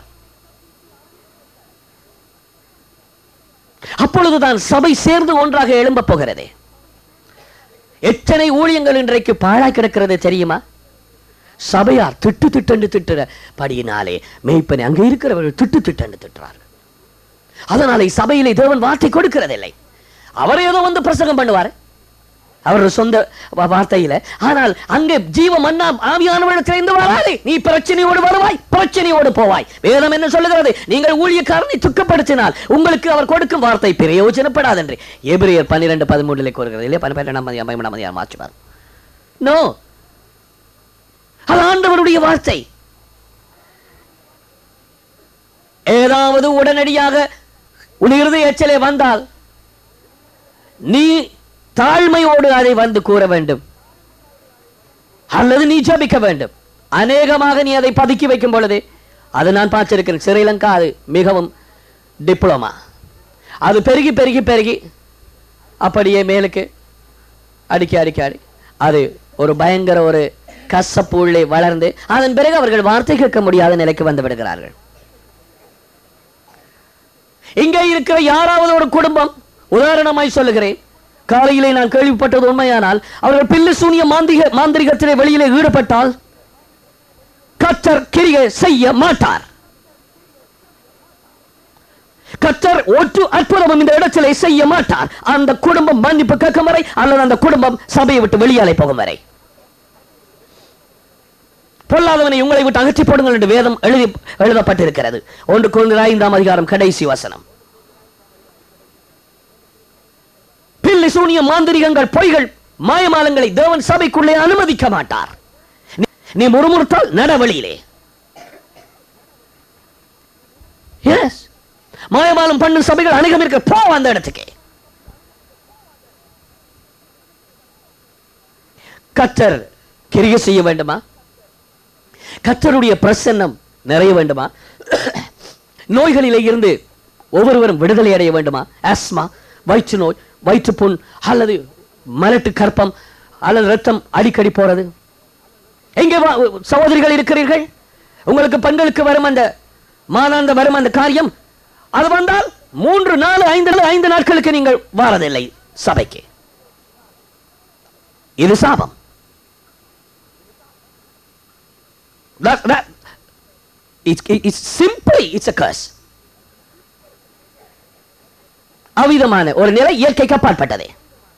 அப்பொழுதுதான் சபை சேர்ந்து ஒன்றாக எழும்பப் போகிறது எத்தனை ஊழியங்கள் இன்றைக்கு பாழாய் கிடக்கிறது தெரியுமா சபையார் திட்டு திட்டண்டு திட்டுற படியினாலே மெய்ப்பனை அங்க இருக்கிறவர்கள் திட்டு திட்டண்டு திட்டுறார்கள் அதனாலே சபையிலே தேவன் வார்த்தை கொடுக்கிறதில்லை அவர் ஏதோ வந்து பிரசங்கம் பண்ணுவார் அவர் சொந்த வா- வார்த்தையில ஆனால் அங்கே ஜீவ மன்னா ஆவியானவரிடத்தில் இருந்து வராதே நீ பிரச்சனையோடு வருவாய் பிரச்சனையோடு போவாய் வேதம் என்ன சொல்லுகிறது நீங்கள் ஊழியக்காரனை துக்கப்படுத்தினால் உங்களுக்கு அவர் கொடுக்கும் வார்த்தை பிரயோஜனப்படாது என்று எபிரியர் பன்னிரெண்டு பதிமூன்றிலே கூறுகிறது இல்லையா பன்னிரெண்டாம் அதிகாரம் பதிமூணாம் அதிகாரம் மாற்றுவார் நோ அது ஆண்டவருடைய வார்த்தை ஏதாவது உடனடியாக உன் இருதய எச்சலே வந்தால் நீ தாழ்மையோடு அதை வந்து கூற வேண்டும் அல்லது நீ ஜபிக்க வேண்டும் அநேகமாக நீ அதை பதுக்கி வைக்கும் பொழுது அது நான் பார்த்திருக்கிறேன் ஸ்ரீலங்கா அது மிகவும் டிப்ளமா அது பெருகி பெருகி பெருகி அப்படியே மேலுக்கு அடிக்க அடிக்க அடி அது ஒரு பயங்கர ஒரு கசப்பு உள்ளே வளர்ந்து அதன் பிறகு அவர்கள் வார்த்தை கேட்க முடியாத நிலைக்கு வந்து விடுகிறார்கள் இங்கே இருக்கிற யாராவது ஒரு குடும்பம் உதாரணமாய் சொல்லுகிறேன் காலையிலே நான் கேள்விப்பட்டது உண்மையானால் அவர்கள் பில்லு சூனிய மாந்திக மாந்திரிகத்திலே வெளியிலே ஈடுபட்டால் கத்தர் கிரியை செய்ய மாட்டார் கத்தர் ஒற்று அற்புதமும் இந்த இடத்திலே செய்ய மாட்டார் அந்த குடும்பம் மன்னிப்பு கேட்கும் வரை அல்லது அந்த குடும்பம் சபையை விட்டு வெளியாலே போகும் வரை பொல்லாதவனை உங்களை விட்டு அகற்றி போடுங்கள் என்று வேதம் எழுதி எழுதப்பட்டிருக்கிறது ஒன்று குழந்தை ஐந்தாம் அதிகாரம் கடைசி வசனம் பில்லி சூனிய மாந்திரிகங்கள் பொய்கள் மாயமாலங்களை தேவன் சபைக்குள்ளே அனுமதிக்க மாட்டார் நீ- நீ முறுமுறுத்தால் நடவழியிலே எஸ் மாயமாலம் பண்ணும் சபைகள் அநேகம் இருக்க போ அந்த இடத்துக்கு கத்தர் கிரிய செய்ய வேண்டுமா கத்தருடைய பிரசன்னம் நிறைய வேண்டுமா நோய்களிலே இருந்து ஒவ்வொருவரும் விடுதலை அடைய வேண்டுமா ஆஸ்மா வயிற்று நோய் வயிற்றுப்புண் அல்லது மலட்டு கற்பம் அல்லது ரத்தம் அடிக்கடி போறது எங்கே வா- சகோதரிகள் இருக்கிறீர்கள் உங்களுக்கு பெண்களுக்கு வரும் அந்த மாதாந்த வரும் அந்த காரியம் அது வந்தால் மூன்று நாலு ஐந்து ஐந்து நாட்களுக்கு நீங்கள் வாரதில்லை சபைக்கு இது சாபம் That, that, it's, it's simply it's a curse. அவ்விதமான ஒரு நிலை இயற்கைக்கு அப்பாற்பட்டதே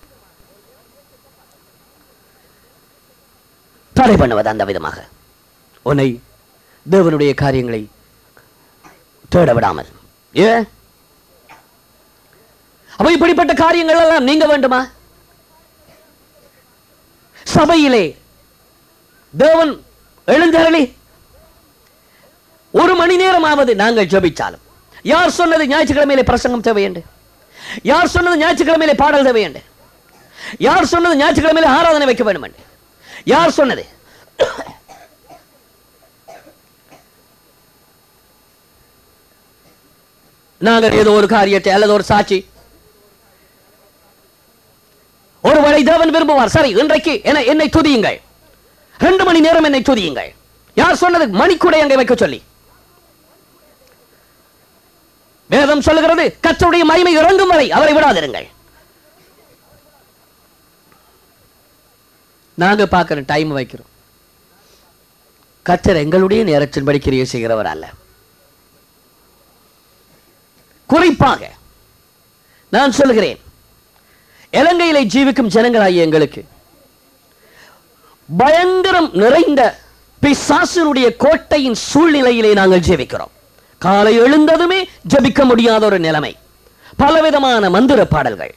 தடை பண்ணுவது அந்த விதமாக உன்னை தேவனுடைய காரியங்களை தேட விடாமல் ஏ அப்ப இப்படிப்பட்ட காரியங்கள் எல்லாம் நீங்க வேண்டுமா சபையிலே தேவன் எழுந்தருளி ஒரு மணி நேரமாவது நாங்கள் ஜெபிச்சாலும் யார் சொன்னது ஞாயிற்றுக்கிழமையிலே பிரசங்கம் தேவை என்று யார் சொன்னது ஞாயிற்றுக்கிழமையிலே பாடல் தேவை என்று யார் சொன்னது ஞாயிற்றுக்கிழமையிலே ஆராதனை வைக்க வேண்டும் என்று யார் சொன்னது நாங்கள் ஏதோ ஒரு காரியத்தை அல்லது ஒரு சாட்சி ஒருவரை தேவன் விரும்புவார் சரி இன்றைக்கு என என்னை துதியுங்கள் ரெண்டு மணி நேரம் என்னை துதியுங்கள் யார் சொன்னது மணிக்கூடை அங்கே வைக்க சொல்லி வேதம் சொல்லுகிறது கர்த்தருடைய மகிமை இறங்கும் வரை அவரை விடாதிருங்கள் நாங்க பார்க்கிற டைம் வைக்கிறோம் கர்த்தர் எங்களுடைய நேரத்தின்படி கிரியை செய்கிறவர் அல்ல குறிப்பாக நான் சொல்லுகிறேன் இலங்கையிலே ஜீவிக்கும் ஜனங்களாகிய எங்களுக்கு பயங்கரம் நிறைந்த பிசாசினுடைய கோட்டையின் சூழ்நிலையிலே நாங்கள் ஜெபிக்கிறோம் காலை எழுந்ததுமே ஜெபிக்க முடியாத ஒரு நிலைமை பலவிதமான மந்திர பாடல்கள்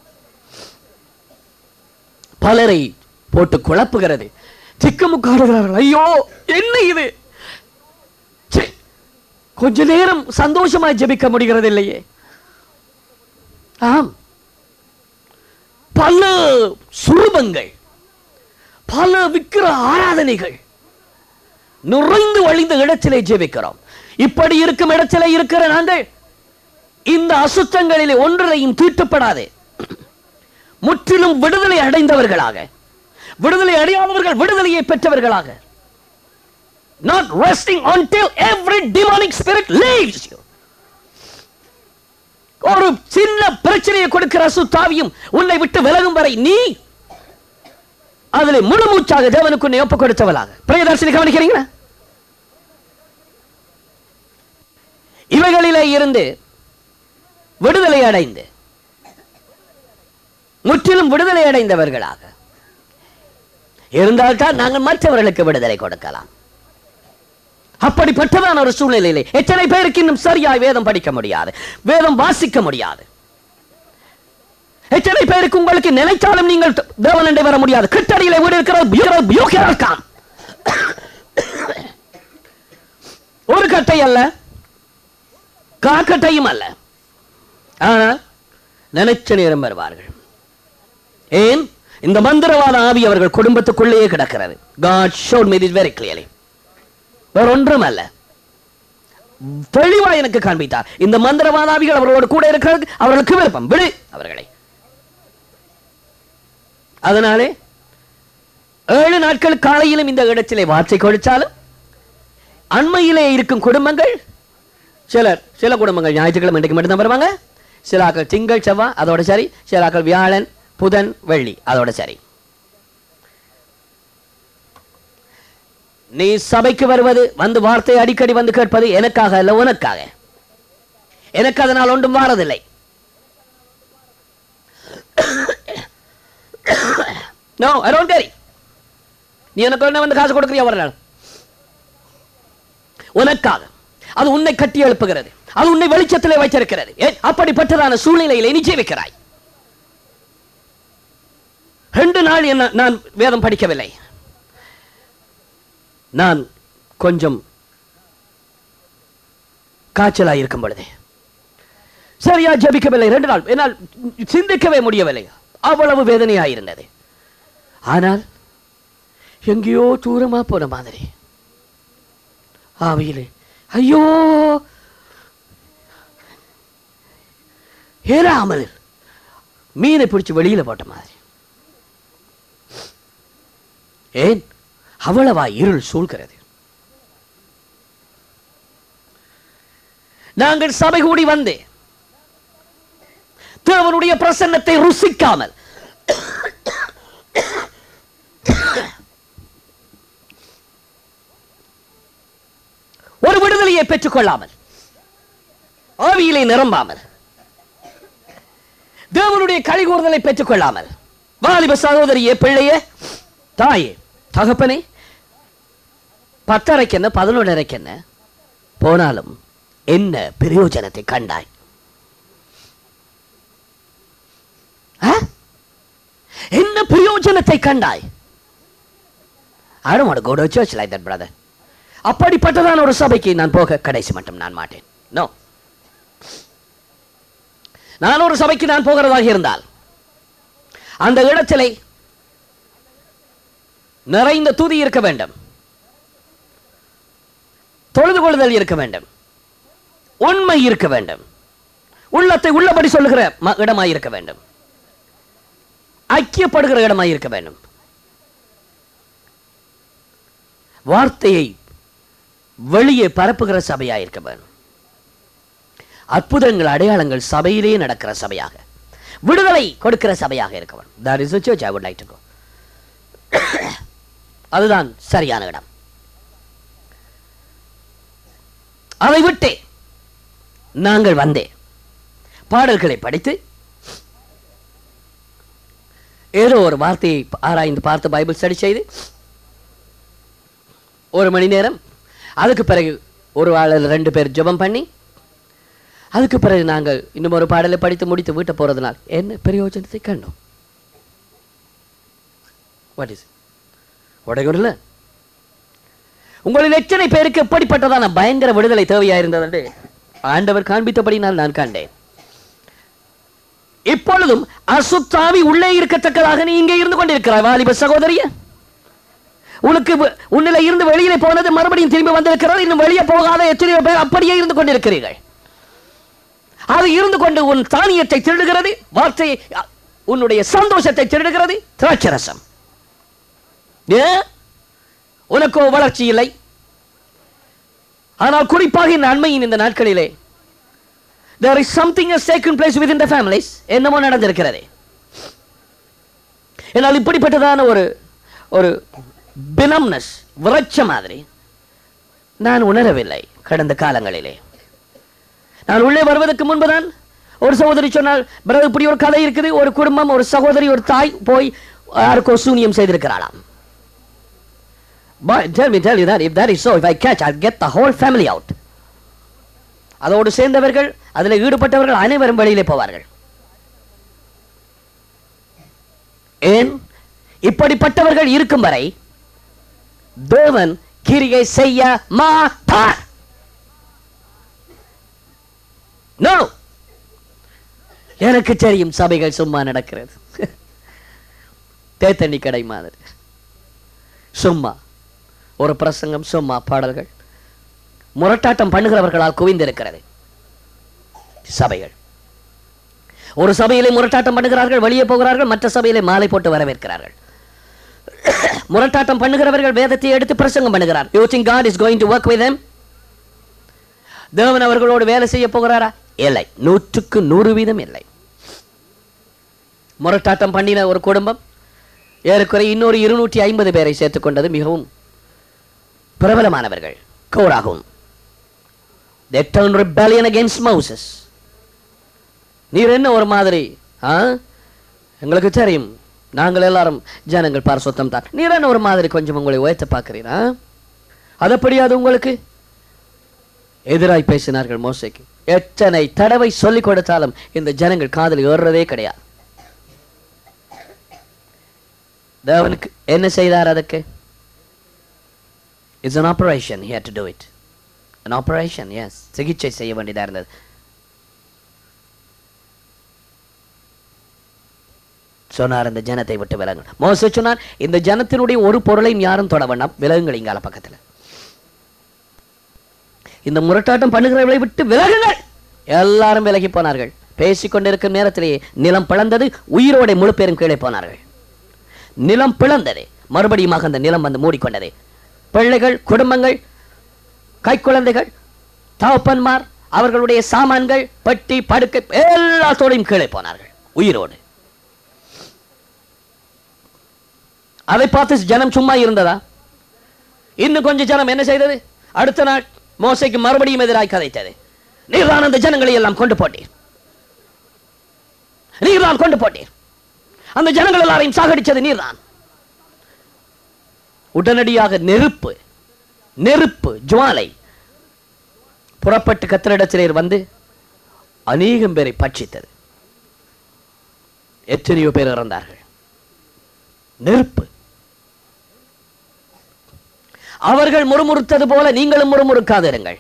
பலரை போட்டு குழப்புகிறது திக்குமுக்காடுகிறார்கள் ஐயோ என்ன இது ச்சே, கொஞ்ச நேரம் சந்தோஷமாய் ஜெபிக்க முடிகிறது இல்லையே ஆம் பல சுரூபங்கள் பல விக்கிர ஆராதனைகள் நுழைந்து வழிந்த இடத்திலே ஜெபிக்கிறோம் இப்படி இருக்கும் இடத்திலே இருக்கிற நாங்கள் இந்த அசுத்தங்களிலே ஒன்றையும் தீட்டுப்படாது முற்றிலும் விடுதலை அடைந்தவர்களாக விடுதலை அடையாதவர்கள் விடுதலையை பெற்றவர்களாக not resting until every demonic spirit leaves you ஒரு சின்ன பிரச்சனையை கொடுக்கிற அசுத்தாவியும் உன்னை விட்டு விலகும் வரை நீ அதில் முழு மூச்சாக தேவனுக்கு உன்னை ஒப்பு கொடுத்தவளாக பிரியதர்ஷினி கவனிக்கிறீங்களா இவைகளிலே இருந்து விடுதலை அடைந்து முற்றிலும் விடுதலை அடைந்தவர்களாக இருந்தால்தான் நாங்கள் மற்றவர்களுக்கு விடுதலை கொடுக்கலாம் அப்படிப்பட்டதான ஒரு சூழ்நிலையிலே எத்தனை பேருக்கு இன்னும் சரியாய் வேதம் படிக்க முடியாது வேதம் வாசிக்க முடியாது எத்தனை பேருக்கு உங்களுக்கு நினைத்தாலும் நீங்கள் தேவனண்டை வர முடியாது கிட்டடியில வீடு இருக்கிற இருக்கான் ஒரு கட்டை அல்ல காக்கட்டையும் அல்ல ஆனா நினைச்ச நேரம் வருவார்கள் ஏன் இந்த மந்திரவாத ஆவி அவர்கள் குடும்பத்துக்குள்ளேயே கிடக்கிறது God showed me this very clearly வேற ஒன்றும் அல்ல தெளிவா எனக்கு காண்பித்தார் இந்த மந்திரவாதாவிகள் அவர்களோடு கூட இருக்கிறது அவர்களுக்கு விருப்பம் விடு அவர்களை அதனாலே ஏழு நாட்கள் காலையிலும் இந்த இடத்திலே வார்த்தை கொடுத்தாலும் அண்மையிலே இருக்கும் குடும்பங்கள் சிலர் சில குடும்பங்கள் ஞாயிற்றுக்கிழமை இன்றைக்கு மட்டும்தான் வருவாங்க சில ஆக்கள் திங்கள் செவ்வாய் அதோட சரி சில ஆக்கள் வியாழன் புதன் வெள்ளி அதோட சரி நீ சபைக்கு வருவது வந்து வார்த்தை அடிக்கடி வந்து கேட்பது எனக்காக அல்ல உனக்காக எனக்கு அதனால் ஒன்றும் வாரதில்லை நோ ஐ டோன்ட் கேரி நீ எனக்கு என்ன வந்து காசு கொடுக்குறியா ஒரு நாள் உனக்காக அது உன்னை கட்டி எழுப்புகிறது அது உன்னை வெளிச்சத்திலே வைத்திருக்கிறது ஏன் அப்படிப்பட்டதான சூழ்நிலையிலே நீ ஜீவிக்கிறாய் ரெண்டு நாள் என்ன நான் வேதம் படிக்கவில்லை நான் கொஞ்சம் காய்ச்சலாய் இருக்கும் பொழுது சரியா ஜபிக்கவில்லை ரெண்டு நாள் என்னால் சிந்திக்கவே முடியவில்லை அவ்வளவு வேதனையாக இருந்தது ஆனால் எங்கேயோ தூரமா போன மாதிரி ஆவியிலே ஐயோ ஏறாமல் மீனை பிடிச்சு வெளியில போட்ட மாதிரி ஏன் அவ்வளவா இருள் சூழ்கிறது நாங்கள் சபை கூடி வந்து தேவனுடைய பிரசன்னத்தை ருசிக்காமல் ஒரு விடுதலையை பெற்றுக் கொள்ளாமல் ஆவியிலே நிரம்பாமல் தேவனுடைய கழிகூறுதலை பெற்றுக் கொள்ளாமல் வாலிப சகோதரியே பிள்ளையே தாயே தகப்பனே பத்தரைக்கு என்ன பதினொன்றரைக்கு என்ன போனாலும் என்ன பிரயோஜனத்தை கண்டாய் ஆ? என்ன பிரயோஜனத்தை கண்டாய் I don't want to go to a church like that, brother. அப்படிப்பட்டதான ஒரு சபைக்கு நான் போக கடைசி மட்டும் நான் மாட்டேன் நோ நான் ஒரு சபைக்கு நான் போகிறதாக இருந்தால் அந்த இடத்திலே நிறைந்த துதி இருக்க வேண்டும் தொழுது கொள்ளுதல் இருக்க வேண்டும் உண்மை இருக்க வேண்டும் உள்ளத்தை உள்ளபடி சொல்லுகிற ம- இடமாய் இருக்க வேண்டும் ஐக்கியப்படுகிற இடமாய் இருக்க வேண்டும் வார்த்தையை வெளியே பரப்புகிற சபையாக இருக்க வேண்டும் அற்புதங்கள் அடையாளங்கள் சபையிலே நடக்கிற சபையாக விடுதலை கொடுக்கிற சபையாக இருக்க வேண்டும் that is the church I would like to go அதுதான் சரியான இடம் அதை விட்டே நாங்கள் வந்தே பாடல்களை படித்து ஏதோ ஒரு வார்த்தையை ஆராய்ந்து பார்த்து பைபிள் ஸ்டடி செய்து ஒரு மணி நேரம் அதுக்கு பிறகு ஒரு ஆள் ரெண்டு பேர் ஜெபம் பண்ணி அதுக்கு பிறகு நாங்கள் இன்னும் ஒரு பாடலை படித்து முடித்து வீட்டை போறதுனால் என்ன பிரயோஜனத்தை கண்டோம் வாட் இஸ் உடைகுடல உங்களில் எத்தனை பேருக்கு எப்படிப்பட்டதான பயங்கர விடுதலை தேவையா இருந்தது ஆண்டவர் காண்பித்தபடி நான் நான் கண்டேன் இப்பொழுதும் அசுத்தாவி உள்ளே இருக்கத்தக்கதாக நீ இங்கே இருந்து கொண்டிருக்கிறாய் வாலிப சகோதரிய உனக்கு வ- உன்னில இருந்து வெளியிலே போனது மறுபடியும் திரும்பி வந்திருக்கிறது இன்னும் வெளியே போகாத எத்தனையோ பேர் அப்படியே இருந்து கொண்டிருக்கிறீர்கள் அது இருந்து கொண்டு உன் தானியத்தை திருடுகிறது வார்த்தையை அ, உன்னுடைய சந்தோஷத்தை திருடுகிறது திராட்சரசம் ஏன் உனக்கோ வளர்ச்சி இல்லை ஆனால் குறிப்பாக இந்த அண்மையின் இந்த நாட்களிலே there is something has taken place within the families என்னமோ நடந்திருக்கிறது என்னால் இப்படிப்பட்டதான ஒரு ஒரு பினம்னஸ் விரைச்ச மாதிரி நான் உணரவில்லை கடந்த காலங்களிலே நான் உள்ளே வருவதற்கு முன்புதான் ஒரு சகோதரி சொன்னால் பிரதர் இப்படி ஒரு கதை இருக்குது ஒரு குடும்பம் ஒரு சகோதரி ஒரு தாய் போய் யாருக்கோ சூனியம் செய்திருக்கிறாளாம் Boy, tell me, tell you that if that is so, if I catch, I'll get the whole family out. அதோடு சேர்ந்தவர்கள் அதில் ஈடுபட்டவர்கள் அனைவரும் வெளியிலே போவார்கள் ஏன் இப்படிப்பட்டவர்கள் இருக்கும் வரை தேவன் கிரியை செய்ய மாட்டார் நோ எனக்கு தெரியும் சபைகள் சும்மா நடக்கிறது தேத்தண்ணி கடை மாதிரி சும்மா ஒரு பிரசங்கம் சும்மா பாடல்கள் முரட்டாட்டம் பண்ணுகிறவர்களால் குவிந்திருக்கிறது சபைகள் ஒரு சபையிலே முரட்டாட்டம் பண்ணுகிறார்கள் வெளியே போகிறார்கள் மற்ற சபையிலே மாலை போட்டு வரவேற்கிறார்கள் முரட்டாட்டம் பண்ணுகிறவர்கள் வேதத்தை எடுத்து பிரசங்கம் பண்ணுகிறார் you think God is going to work with them தேவன் அவர்களோடு வேலை செய்ய போகிறாரா இல்லை நூற்றுக்கு நூறு வீதம் இல்லை முரட்டாட்டம் பண்ணின ஒரு குடும்பம் ஏறக்குறைய இன்னொரு இருநூற்றி ஐம்பது பேரை சேர்த்துக்கொண்டது மிகவும் பிரபலமானவர்கள் கோராகும் they turned rebellion against Moses நீர் என்ன ஒரு மாதிரி ஆ எங்களுக்கு தெரியும் நாங்கள் எல்லாரும் ஜனங்கள் பரிசுத்தம் தான் நீர் என்ன ஒரு மாதிரி கொஞ்சம் உங்களை உயர்த்த பார்க்கிறீரா அது அப்படியாது உங்களுக்கு எதிராய் பேசினார்கள் மோசைக்கு எத்தனை தடவை சொல்லிக் கொடுத்தாலும் இந்த ஜனங்கள் காதில் ஏறுறதே கிடையாது தேவனுக்கு என்ன செய்தார் அதுக்கு it's an operation he had to do it an operation yes சிகிச்சை செய்ய வேண்டியதா இருந்தது சொன்னார் இந்த ஜனத்தை விட்டு விலங்கு மோச சொன்னார் இந்த ஜனத்தினுடைய ஒரு பொருளையும் யாரும் தொட வேண்டாம் விலகுங்கள் இங்கால பக்கத்துல இந்த முரட்டாட்டம் பண்ணுகிறவர்களை விட்டு விலகுங்கள் எல்லாரும் விலகி போனார்கள் பேசிக்கொண்டிருக்கும் நேரத்திலேயே நிலம் பிளந்தது உயிரோட முழு பேரும் கீழே போனார்கள் நிலம் பிளந்தது மறுபடியுமாக அந்த நிலம் வந்து மூடிக்கொண்டது பிள்ளைகள் குடும்பங்கள் கைக்குழந்தைகள் தகப்பன்மார் அவர்களுடைய சாமான்கள் பெட்டி படுக்கை எல்லாத்தோடையும் கீழே போனார்கள் உயிரோடு அதை பார்த்து ஜனம் சும்மா இருந்ததா இன்னும் கொஞ்சம் ஜனம் என்ன செய்தது அடுத்த நாள் மோசைக்கு மறுபடியும் எதிராய் கதைத்தது நீர்தான் அந்த ஜனங்களை எல்லாம் கொண்டு போட்டீர் நீர்தான் கொண்டு போட்டீர் அந்த ஜனங்கள் எல்லாரையும் சாகடிச்சது நீர்தான் உடனடியாக நெருப்பு நெருப்பு ஜுவாலை புறப்பட்டு கத்திரிடத்திலேர் வந்து அநேகம் பேரை பட்சித்தது எத்தனையோ பேர் இறந்தார்கள் நெருப்பு அவர்கள் முறுமுறுத்தது போல நீங்களும் முறுமுறுக்காதிருங்கள்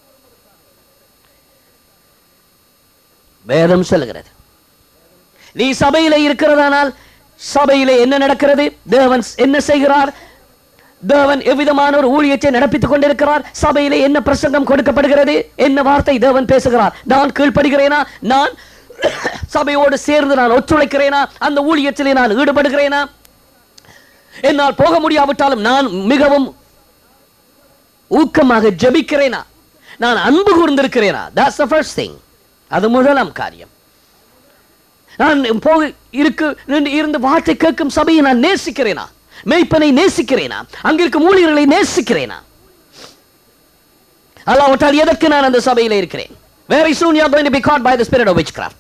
வேதம் சொல்லுகிறது நீ சபையிலே இருக்கிறதானால் சபையிலே என்ன நடக்கிறது தேவன் என்ன செய்கிறார் தேவன் எவ்விதமான ஒரு ஊழியத்தை நடப்பித்துக் கொண்டிருக்கிறார் சபையிலே என்ன பிரசங்கம் கொடுக்கப்படுகிறது என்ன வார்த்தை தேவன் பேசுகிறார் நான் கீழ்ப்படுகிறேனா நான் சபையோடு சேர்ந்து நான் ஒத்துழைக்கிறேனா அந்த ஊழியத்திலே நான் ஈடுபடுகிறேனா என்னால் போக முடியாவிட்டாலும் நான் மிகவும் ஊக்கமாக ஜெபிக்கிறேனா நான் அன்பு கூர்ந்திருக்கிறேனா that's the first thing அது முதலாம் காரியம் நான் போக இருக்கு நின்று இருந்து வார்த்தை கேட்கும் சபையை நான் நேசிக்கிறேனா மெய்ப்பனை நேசிக்கிறேனா அங்கிருக்கும் ஊழியர்களை நேசிக்கிறேனா அல்லாவிட்டால் எதற்கு நான் அந்த சபையில் இருக்கிறேன் very soon you are going to be caught by the spirit of witchcraft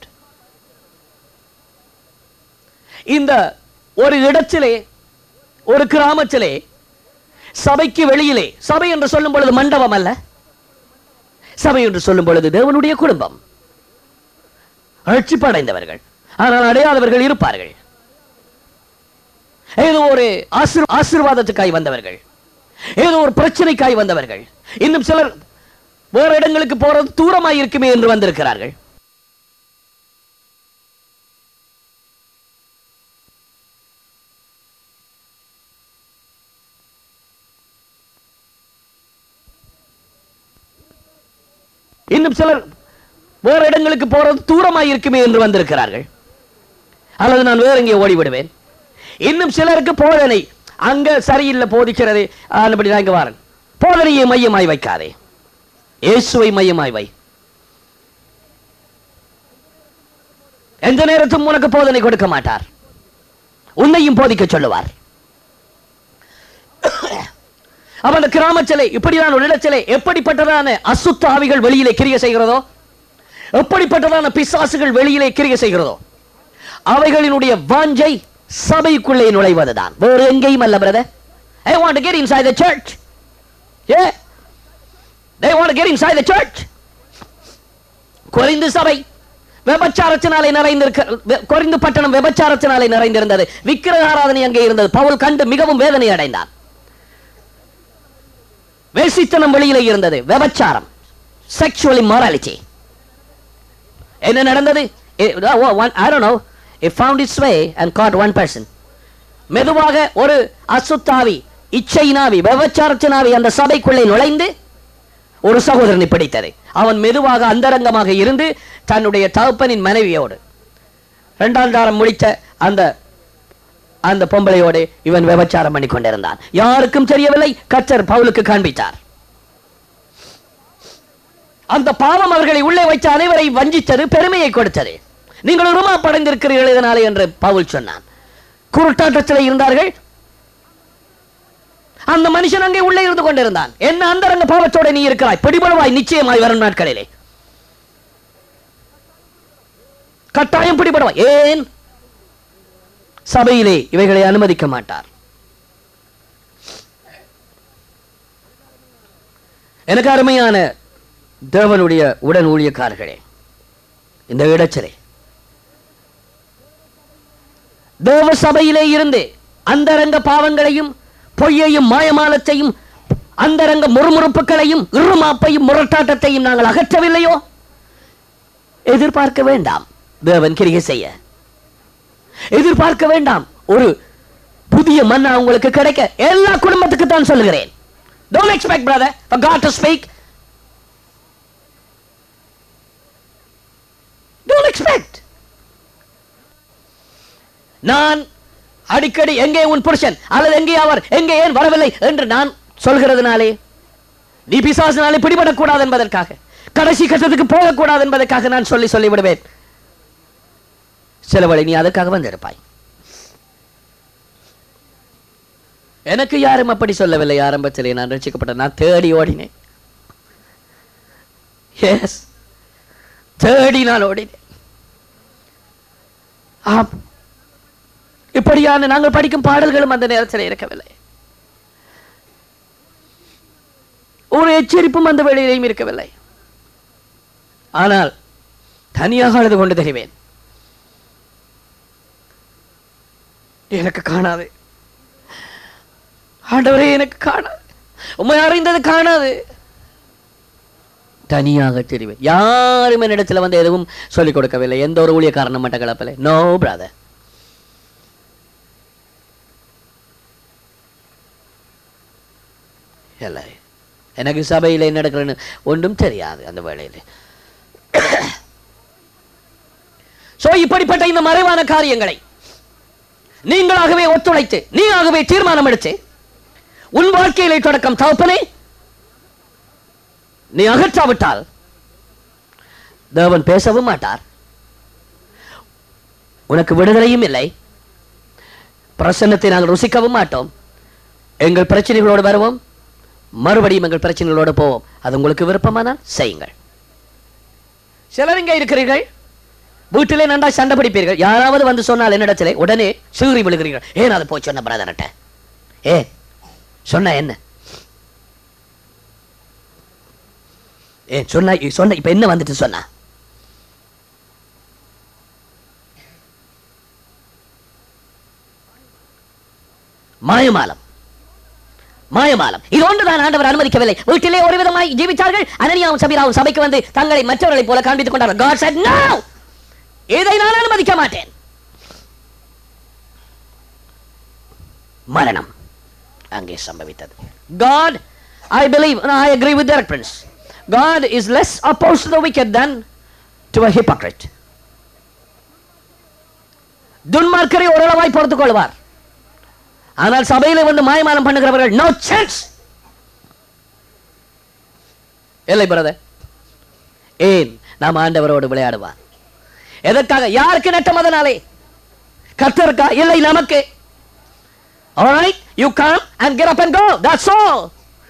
இந்த ஒரு இடத்திலே ஒரு கிராமத்திலே சபைக்கு வெளியிலே சபை என்று சொல்லும் பொழுது மண்டபம் அல்ல சபை என்று சொல்லும் பொழுது தேவனுடைய குடும்பம் அழைச்சிப்படைந்தவர்கள் ஆனால் அடையாதவர்கள் இருப்பார்கள் ஏதோ ஒரு ஆசீர் ஆசீர்வாதத்துக்காய் வந்தவர்கள் ஏதோ ஒரு பிரச்சனைக்காய் வந்தவர்கள் இன்னும் சிலர் வேறு இடங்களுக்கு போறது தூரமாய் இருக்குமே என்று வந்திருக்கிறார்கள் இன்னும் சிலர் வேறு இடங்களுக்கு போறது தூரமாய் இருக்குமே என்று வந்திருக்கிறார்கள் அல்லது நான் வேற எங்கே ஓடிவிடுவேன் இன்னும் சிலருக்கு போதனை அங்க சரியில்லை போதிக்கிறது அப்படி நான் இங்க வரேன் போதனையை மையமாய் வைக்காதே இயேசுவை மையமாய் வை எந்த நேரத்தும் உனக்கு போதனை கொடுக்க மாட்டார் உன்னையும் போதிக்க சொல்லுவார் அப்ப அந்த கிராமச்சிலை இப்படியான ஒரு இடச்சிலை எப்படிப்பட்டதான அசுத்த ஆவிகள் வெளியிலே கிரிய செய்கிறதோ எப்படிப்பட்டதான பிசாசுகள் வெளியிலே கிரிய செய்கிறதோ அவைகளினுடைய வாஞ்சை சபைக்குள்ளே நுழைவதுதான் வேறு எங்கேயும் அல்ல brother I want get inside the church ஏ they want to get inside the church Corinth சபை விபச்சாரத்தினாலே நிறைந்திருக்க வெ- கொரிந்து பட்டணம் விபச்சாரத்தினாலே நிறைந்திருந்தது விக்கிரக ஆராதனை அங்கே இருந்தது பவுல் கண்டு மிகவும் வேதனை அடைந்தான் வேசித்தனம் வெளியிலே இருந்தது விபச்சாரம் செக்ஷுவல் இம்மாராலிட்டி என்ன நடந்தது I don't know it found its way and God one person மெதுவாக ஒரு அசுத்தாவி இச்சையினாவி விபச்சாரத்தினாவி அந்த சபைக்குள்ளே நுழைந்து ஒரு சகோதரனை பிடித்தது அவன் மெதுவாக அந்தரங்கமாக இருந்து தன்னுடைய தகப்பனின் மனைவியோடு இரண்டாம் தாரம் முடித்த அந்த அந்த பொம்பளையோடு இவன் விபச்சாரம் பண்ணி கொண்டிருந்தான் யாருக்கும் தெரியவில்லை கர்த்தர் பவுலுக்கு காண்பித்தார் அந்த பாவம் அவர்களை உள்ளே வைத்த அனைவரை வஞ்சித்தது பெருமையை கொடுத்தது நீங்கள் உருமா படைந்திருக்கிறீர்கள் இதனாலே என்று பவுல் சொன்னான் குருட்டாட்டத்தில் இருந்தார்கள் அந்த மனுஷன் அங்கே உள்ளே இருந்து கொண்டிருந்தான் என்ன அந்தரங்க பாவத்தோட நீ இருக்கிறாய் பிடிபடுவாய் நிச்சயமாய் வரும் நாட்களிலே கட்டாயம் பிடிபடுவாய் ஏன் சபையிலே இவைகளை அனுமதிக்க மாட்டார் எனக்கு அருமையான தேவனுடைய உடன் ஊழியக்காரர்களே இந்த இடத்திலே தேவ சபையிலே இருந்து அந்தரங்க பாவங்களையும் பொய்யையும் மாயமாலத்தையும் அந்தரங்க முறுமுறுப்புகளையும் இருமாப்பையும் முரட்டாட்டத்தையும் நாங்கள் அகற்றவில்லையோ எதிர்பார்க்க வேண்டாம் தேவன் கிரிகை செய்ய எதிர்பார்க்க வேண்டாம் ஒரு புதிய மன்னா உங்களுக்கு கிடைக்க எல்லா குடும்பத்துக்கு தான் சொல்லுகிறேன் Don't expect, brother, for God to speak. Don't expect. நான் அடிக்கடி எங்கே உன் புருஷன் அல்லது எங்கே அவர் எங்கே ஏன் வரவில்லை என்று நான் சொல்கிறதுனாலே நீ பிசாசினாலே பிடிபடக்கூடாது என்பதற்காக கடைசி கட்டத்துக்கு போகக்கூடாது என்பதற்காக நான் சொல்லி சொல்லி விடுவேன் சிலவழி நீ அதற்காக வந்திருப்பாய் எனக்கு யாரும் அப்படி சொல்லவில்லை ஆரம்பத்திலே நான் ரசிக்கப்பட்ட நான் தேடி ஓடினேன் எஸ் தேடி நான் ஓடினேன் ஆம் இப்படியான நாங்கள் படிக்கும் பாடல்களும் அந்த நேரத்தில் இருக்கவில்லை ஒரு எச்சரிப்பும் அந்த வேளையிலையும் இருக்கவில்லை ஆனால் தனியாக அழுது கொண்டு தெரிவேன் எனக்கு காணாது ஆண்டவரே எனக்கு காணாது உண்மை அறிந்தது காணாது தனியாக தெரிவேன் யாரும் என்னிடத்தில் வந்து எதுவும் சொல்லிக் கொடுக்கவில்லை எந்த ஒரு ஊழியக்காரனும் மட்ட கலப்பில்லை நோ பிரதர் இல்லை எனக்கு சபையில் என்ன நடக்கிறேன்னு ஒன்றும் தெரியாது அந்த வேளையில் சோ இப்படிப்பட்ட இந்த மறைவான காரியங்களை நீங்களாகவே ஒத்துழைத்து நீயாகவே தீர்மானம் எடுத்து உன் வாழ்க்கையிலே தொடக்கம் தகப்பனே நீ அகற்றாவிட்டால் தேவன் பேசவும் மாட்டார் உனக்கு விடுதலையும் இல்லை பிரசன்னத்தை நாங்கள் ருசிக்கவும் மாட்டோம் எங்கள் பிரச்சனைகளோடு வருவோம் மறுபடியும் எங்கள் பிரச்சனைகளோடு போவோம் அது உங்களுக்கு விருப்பமானால் செய்யுங்கள் சிலர் இங்கே இருக்கிறீர்கள் வீட்டிலே நன்றா சண்டை பிடிப்பீர்கள் யாராவது வந்து சொன்னால் என்னிடத்திலே உடனே சீறி விழுகிறீர்கள் ஏன் அதை போய் சொன்ன பிரதர்கிட்ட ஏ சொன்ன என்ன ஏ சொன்ன சொன்ன இப்ப என்ன வந்துட்டு சொன்னா மாயமாலம் மாயமாலம் இது ஒன்றுதான் ஆண்டவர் அனுமதிக்கவில்லை வீட்டிலே ஒரு விதமாய் ஜீவித்தார்கள் அனனியாவும் சபீராவும் சபைக்கு வந்து தங்களை மற்றவர்களைப் போல காண்பித்துக் கொண்டார்கள் God said no இதை நான் அனுமதிக்க மாட்டேன் மரணம் அங்கே சம்பவித்தது God I believe and I agree with Derek Prince God is less opposed to the wicked than to a hypocrite துன்மார்க்கரை ஓரளவாய் பொறுத்துக் கொள்வார் ஆனால் சபையிலே வந்து மாயமாலம் பண்ணுகிறவர்கள் நோ சான்ஸ் இல்லை பிரதர் ஏன் நாம் ஆண்டவரோடு விளையாடுவார் எதற்காக யாருக்கு நட்டம் அதனாலே கர்த்தருக்கா இல்லை நமக்கு alright you come and get up and go that's all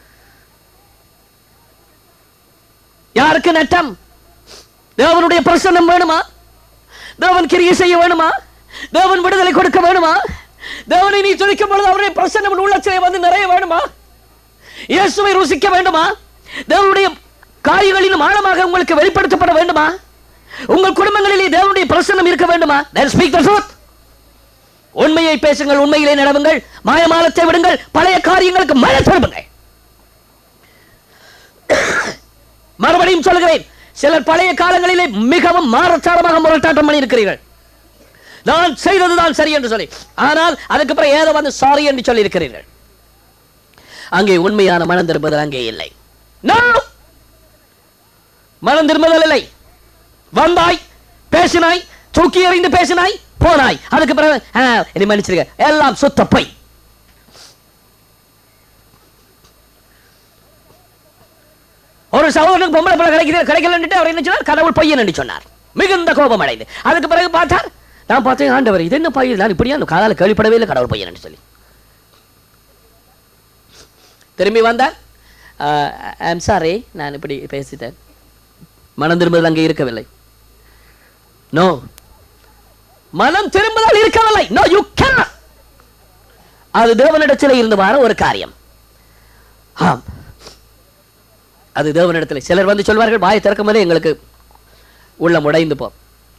யாருக்கு நட்டம் தேவனுடைய பிரசன்னம் வேணுமா தேவன் கிரியை செய்ய வேணுமா தேவன் விடுதலை கொடுக்க வேணுமா தேவனை நீ துதிக்கும் பொழுது அவருடைய பிரசன்னம் உன் உள்ளத்திலே வந்து நிறைய வேணுமா இயேசுவை ருசிக்க வேண்டுமா தேவனுடைய காரியங்களிலும் ஆழமாக உங்களுக்கு வெளிப்படுத்தப்பட வேண்டுமா உங்கள் குடும்பங்களிலே தேவனுடைய பிரசன்னம் இருக்க வேண்டுமா then speak the truth உண்மையை பேசுங்கள் உண்மையிலே நடவுங்கள் மாயமாலத்தை விடுங்கள் பழைய காரியங்களுக்கு மழை திரும்புங்கள் மறுபடியும் சொல்கிறேன் சிலர் பழைய காலங்களிலே மிகவும் மாரச்சாரமாக முரட்டாட்டம் பண்ணி இருக்கிறீர்கள் நான் செய்ததுதான் சரி என்று சொல்லி ஆனால் அதுக்கப்புறம் ஏதோ வந்து சாரி என்று சொல்லி இருக்கிறீர்கள் அங்கே உண்மையான மனம் திரும்புதல் அங்கே இல்லை No! மனம் திரும்புதல் இல்லை வந்தாய் பேசினாய் தூக்கி எறிந்து பேசினாய் போனாய் அதுக்கு பிறகு ஆ, என்னை மன்னிச்சிருக்க எல்லாம் சுத்த பொய் ஒரு சகோதரனுக்கு பொம்பளை பிள்ளை கிடைக்கிறது கிடைக்கலன்னுட்டு அவர் என்ன சொன்னார் கடவுள் பொய்யன் என்று சொன்னார் மிகுந்த கோபம் அடைந்து அதுக்கு பிறகு பார்த்தார் நான் பார்த்தேன் ஆண்டவர் இது என்ன பையன் நான் இப்படியா அந்த காதால கேள்விப்படவே இல்லை கடவுள் பையன் சொல்லி திரும்பி வந்தார் ஐம் சாரி நான் இப்படி பேசிட்டேன் மனம் திரும்புதல் அங்கே இருக்கவில்லை நோ மனம் திரும்புதல் இருக்கவில்லை நோ யூ கேன் அது தேவனிடத்தில் இருந்து வர ஒரு காரியம் ஆம் அது தேவனிடத்தில் சிலர் வந்து சொல்வார்கள் வாயை திறக்கும் போதே எங்களுக்கு உள்ள உடைந்து போ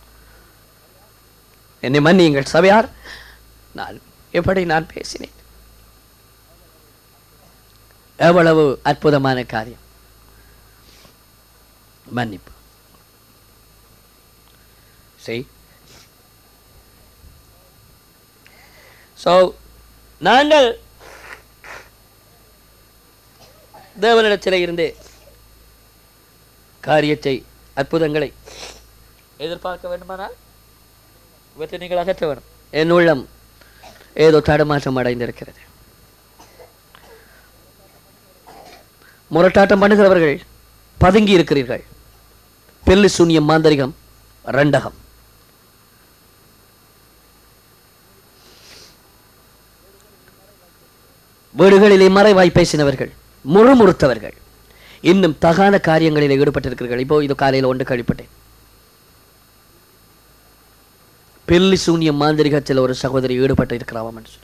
என்னை மன்னியுங்கள் சபையார் நான் எப்படி நான் பேசினேன் எவ்வளவு அற்புதமான காரியம் மன்னிப்பு செய் ஸோ நாங்கள் தேவனிடத்தில் இருந்து காரியத்தை அற்புதங்களை எதிர்பார்க்க வேண்டுமானால் இவற்றை நீங்கள் அகற்ற வேண்டும் என் உள்ளம் ஏதோ தடுமாற்றம் அடைந்திருக்கிறது முரட்டாட்டம் பண்ணுகிறவர்கள் பதுங்கி இருக்கிறீர்கள் பெல்லு சூன்யம் மாந்தரிகம் ரெண்டகம் வீடுகளிலே மறைவாய் பேசினவர்கள் முறுமுறுத்தவர்கள் இன்னும் தகாத காரியங்களில் ஈடுபட்டிருக்கிறீர்கள் இப்போ இது காலையில் ஒன்று கழிப்பட்டேன் பெல்லி சூன்யம் மாந்திரிகத்தில் ஒரு சகோதரி ஈடுபட்டு இருக்கிறாவாம் சொல்லி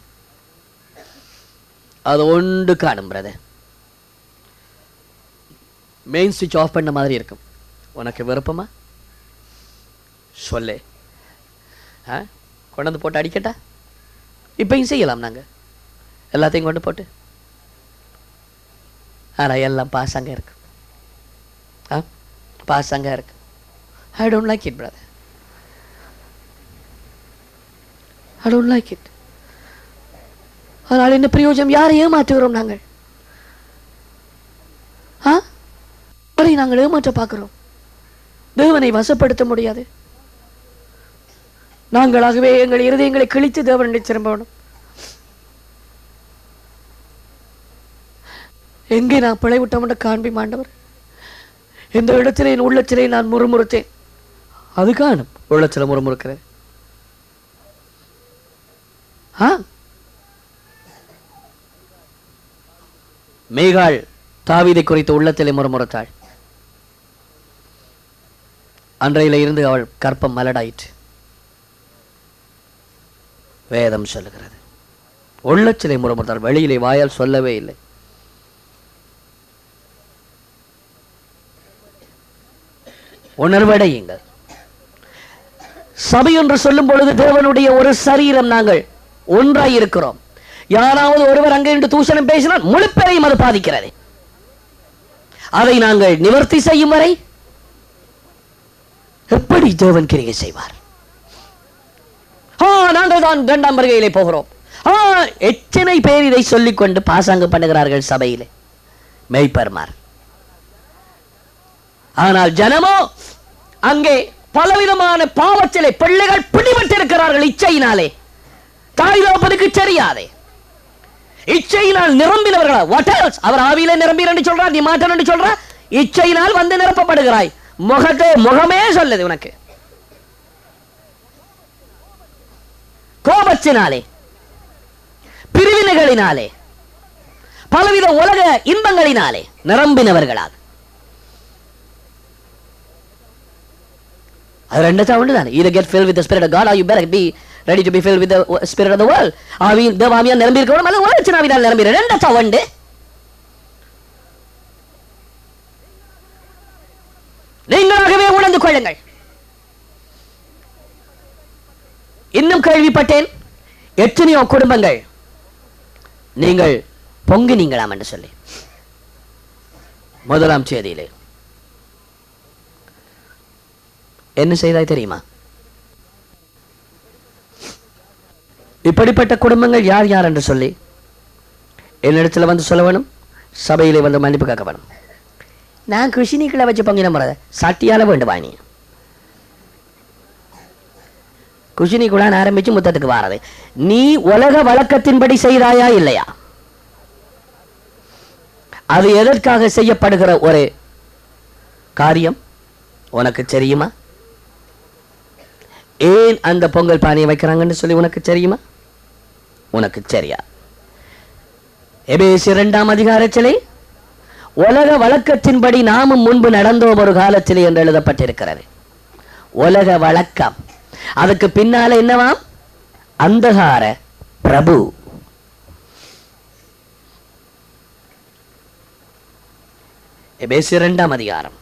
அது ஒன்று காணும் பிரதர் மெயின் சுவிட்ச் ஆஃப் பண்ண மாதிரி இருக்கும் உனக்கு விருப்பமா சொல்லு ஆ கொண்டு வந்து போட்டு அடிக்கட்டா இப்பயும் செய்யலாம் நாங்கள் எல்லாத்தையும் கொண்டு போட்டு ஆனால் எல்லாம் பாசங்க இருக்கு ஆ பாசங்க இருக்கு I don't like it brother I don't like it அதனால் என்ன பிரயோஜனம் யாரை ஏமாற்றுகிறோம் நாங்கள் ஆ அவரை நாங்கள் ஏமாற்ற பார்க்கிறோம் தேவனை வசப்படுத்த முடியாது நாங்களாகவே எங்கள் இருதயங்களை கிழித்து தேவனை திரும்பணும் எங்கே நான் பிழை விட்டோம்னு காண்பி மாண்டவர் எந்த இடத்திலே என் உள்ளத்திலே நான் முறுமுறுத்தேன் அது காணும் உள்ளத்தில் முறுமுறுக்கிறது ஆ மேகாள் தாவீதை குறித்து உள்ளத்திலே முறுமுறுத்தாள் அன்றையில இருந்து அவள் கற்பம் மலடாயிற்று வேதம் சொல்லுகிறது உள்ளத்திலே முறுமுறுத்தாள் வெளியிலே வாயால் சொல்லவே இல்லை உணர்வடையுங்கள் சபை என்று சொல்லும் பொழுது தேவனுடைய ஒரு சரீரம் நாங்கள் ஒன்றாய் இருக்கிறோம் யாராவது ஒருவர் அங்கே இன்று தூஷணம் பேசினால் முழு பேரையும் அது பாதிக்கிறது அதை நாங்கள் நிவர்த்தி செய்யும் வரை எப்படி தேவன் கிரியை செய்வார் ஆ நாங்கள் தான் இரண்டாம் வருகையிலே போகிறோம் ஆ எத்தனை பேர் இதை சொல்லிக்கொண்டு பாசாங்கு பண்ணுகிறார்கள் சபையிலே மெய்ப்பர்மார் ஆனால் ஜனமோ அங்கே பலவிதமான பாவத்திலே பிள்ளைகள் பிடிபட்டிருக்கிறார்கள் இச்சையினாலே தாய் தகப்பனுக்கு தெரியாதே இச்சையினால் நிரம்பினவர்களா வாட் எல்ஸ் அவர் ஆவியிலே நிரம்பீர் என்று சொல்றார் நீ மாற்றன் என்று சொல்றா இச்சையினால் வந்து நிரப்பப்படுகிறாய் முகத்தை முகமே சொல்லுது உனக்கு கோபத்தினாலே பிரிவினைகளினாலே பலவித உலக இன்பங்களினாலே நிரம்பினவர்களாக அது ரெண்டு தான் ஒன்று தான் either get filled with the spirit of God or you better be ready to be filled with the spirit of the world ஆவியின் தேவாமியால் நிரம்பி இருக்கணும் அல்லது உலகத்தின் ஆவியால் நிரம்பி ரெண்டு தான் ஒன்று நீங்களாகவே உணர்ந்து கொள்ளுங்கள் இன்னும் கேள்விப்பட்டேன் எத்தனையோ குடும்பங்கள் நீங்கள் பொங்கினீங்களாம் என்று சொல்லி முதலாம் தேதியிலே என்ன செய்தாய் தெரியுமா இப்படிப்பட்ட குடும்பங்கள் யார் யார் என்று சொல்லி என்னிடத்துல வந்து சொல்ல வேணும் சபையிலே வந்து மன்னிப்பு கேட்க வேணும் நான் கிருஷினிகளை வச்சு பங்கின முறை சட்டியால வேண்டுவா நீ குஷினிக்குள்ளான் ஆரம்பிச்சு முத்தத்துக்கு வாரது நீ உலக வழக்கத்தின்படி செய்தாயா இல்லையா அது எதற்காக செய்யப்படுகிற ஒரு காரியம் உனக்கு தெரியுமா ஏன் அந்த பொங்கல் பானையை வைக்கிறாங்கன்னு சொல்லி உனக்கு தெரியுமா உனக்கு சரியா எபேசி இரண்டாம் அதிகாரத்திலே உலக வழக்கத்தின்படி நாமும் முன்பு நடந்தோம் ஒரு காலத்திலே என்று எழுதப்பட்டிருக்கிறது உலக வழக்கம் அதுக்கு பின்னால என்னவாம் அந்தகார பிரபு எபேசி இரண்டாம் அதிகாரம்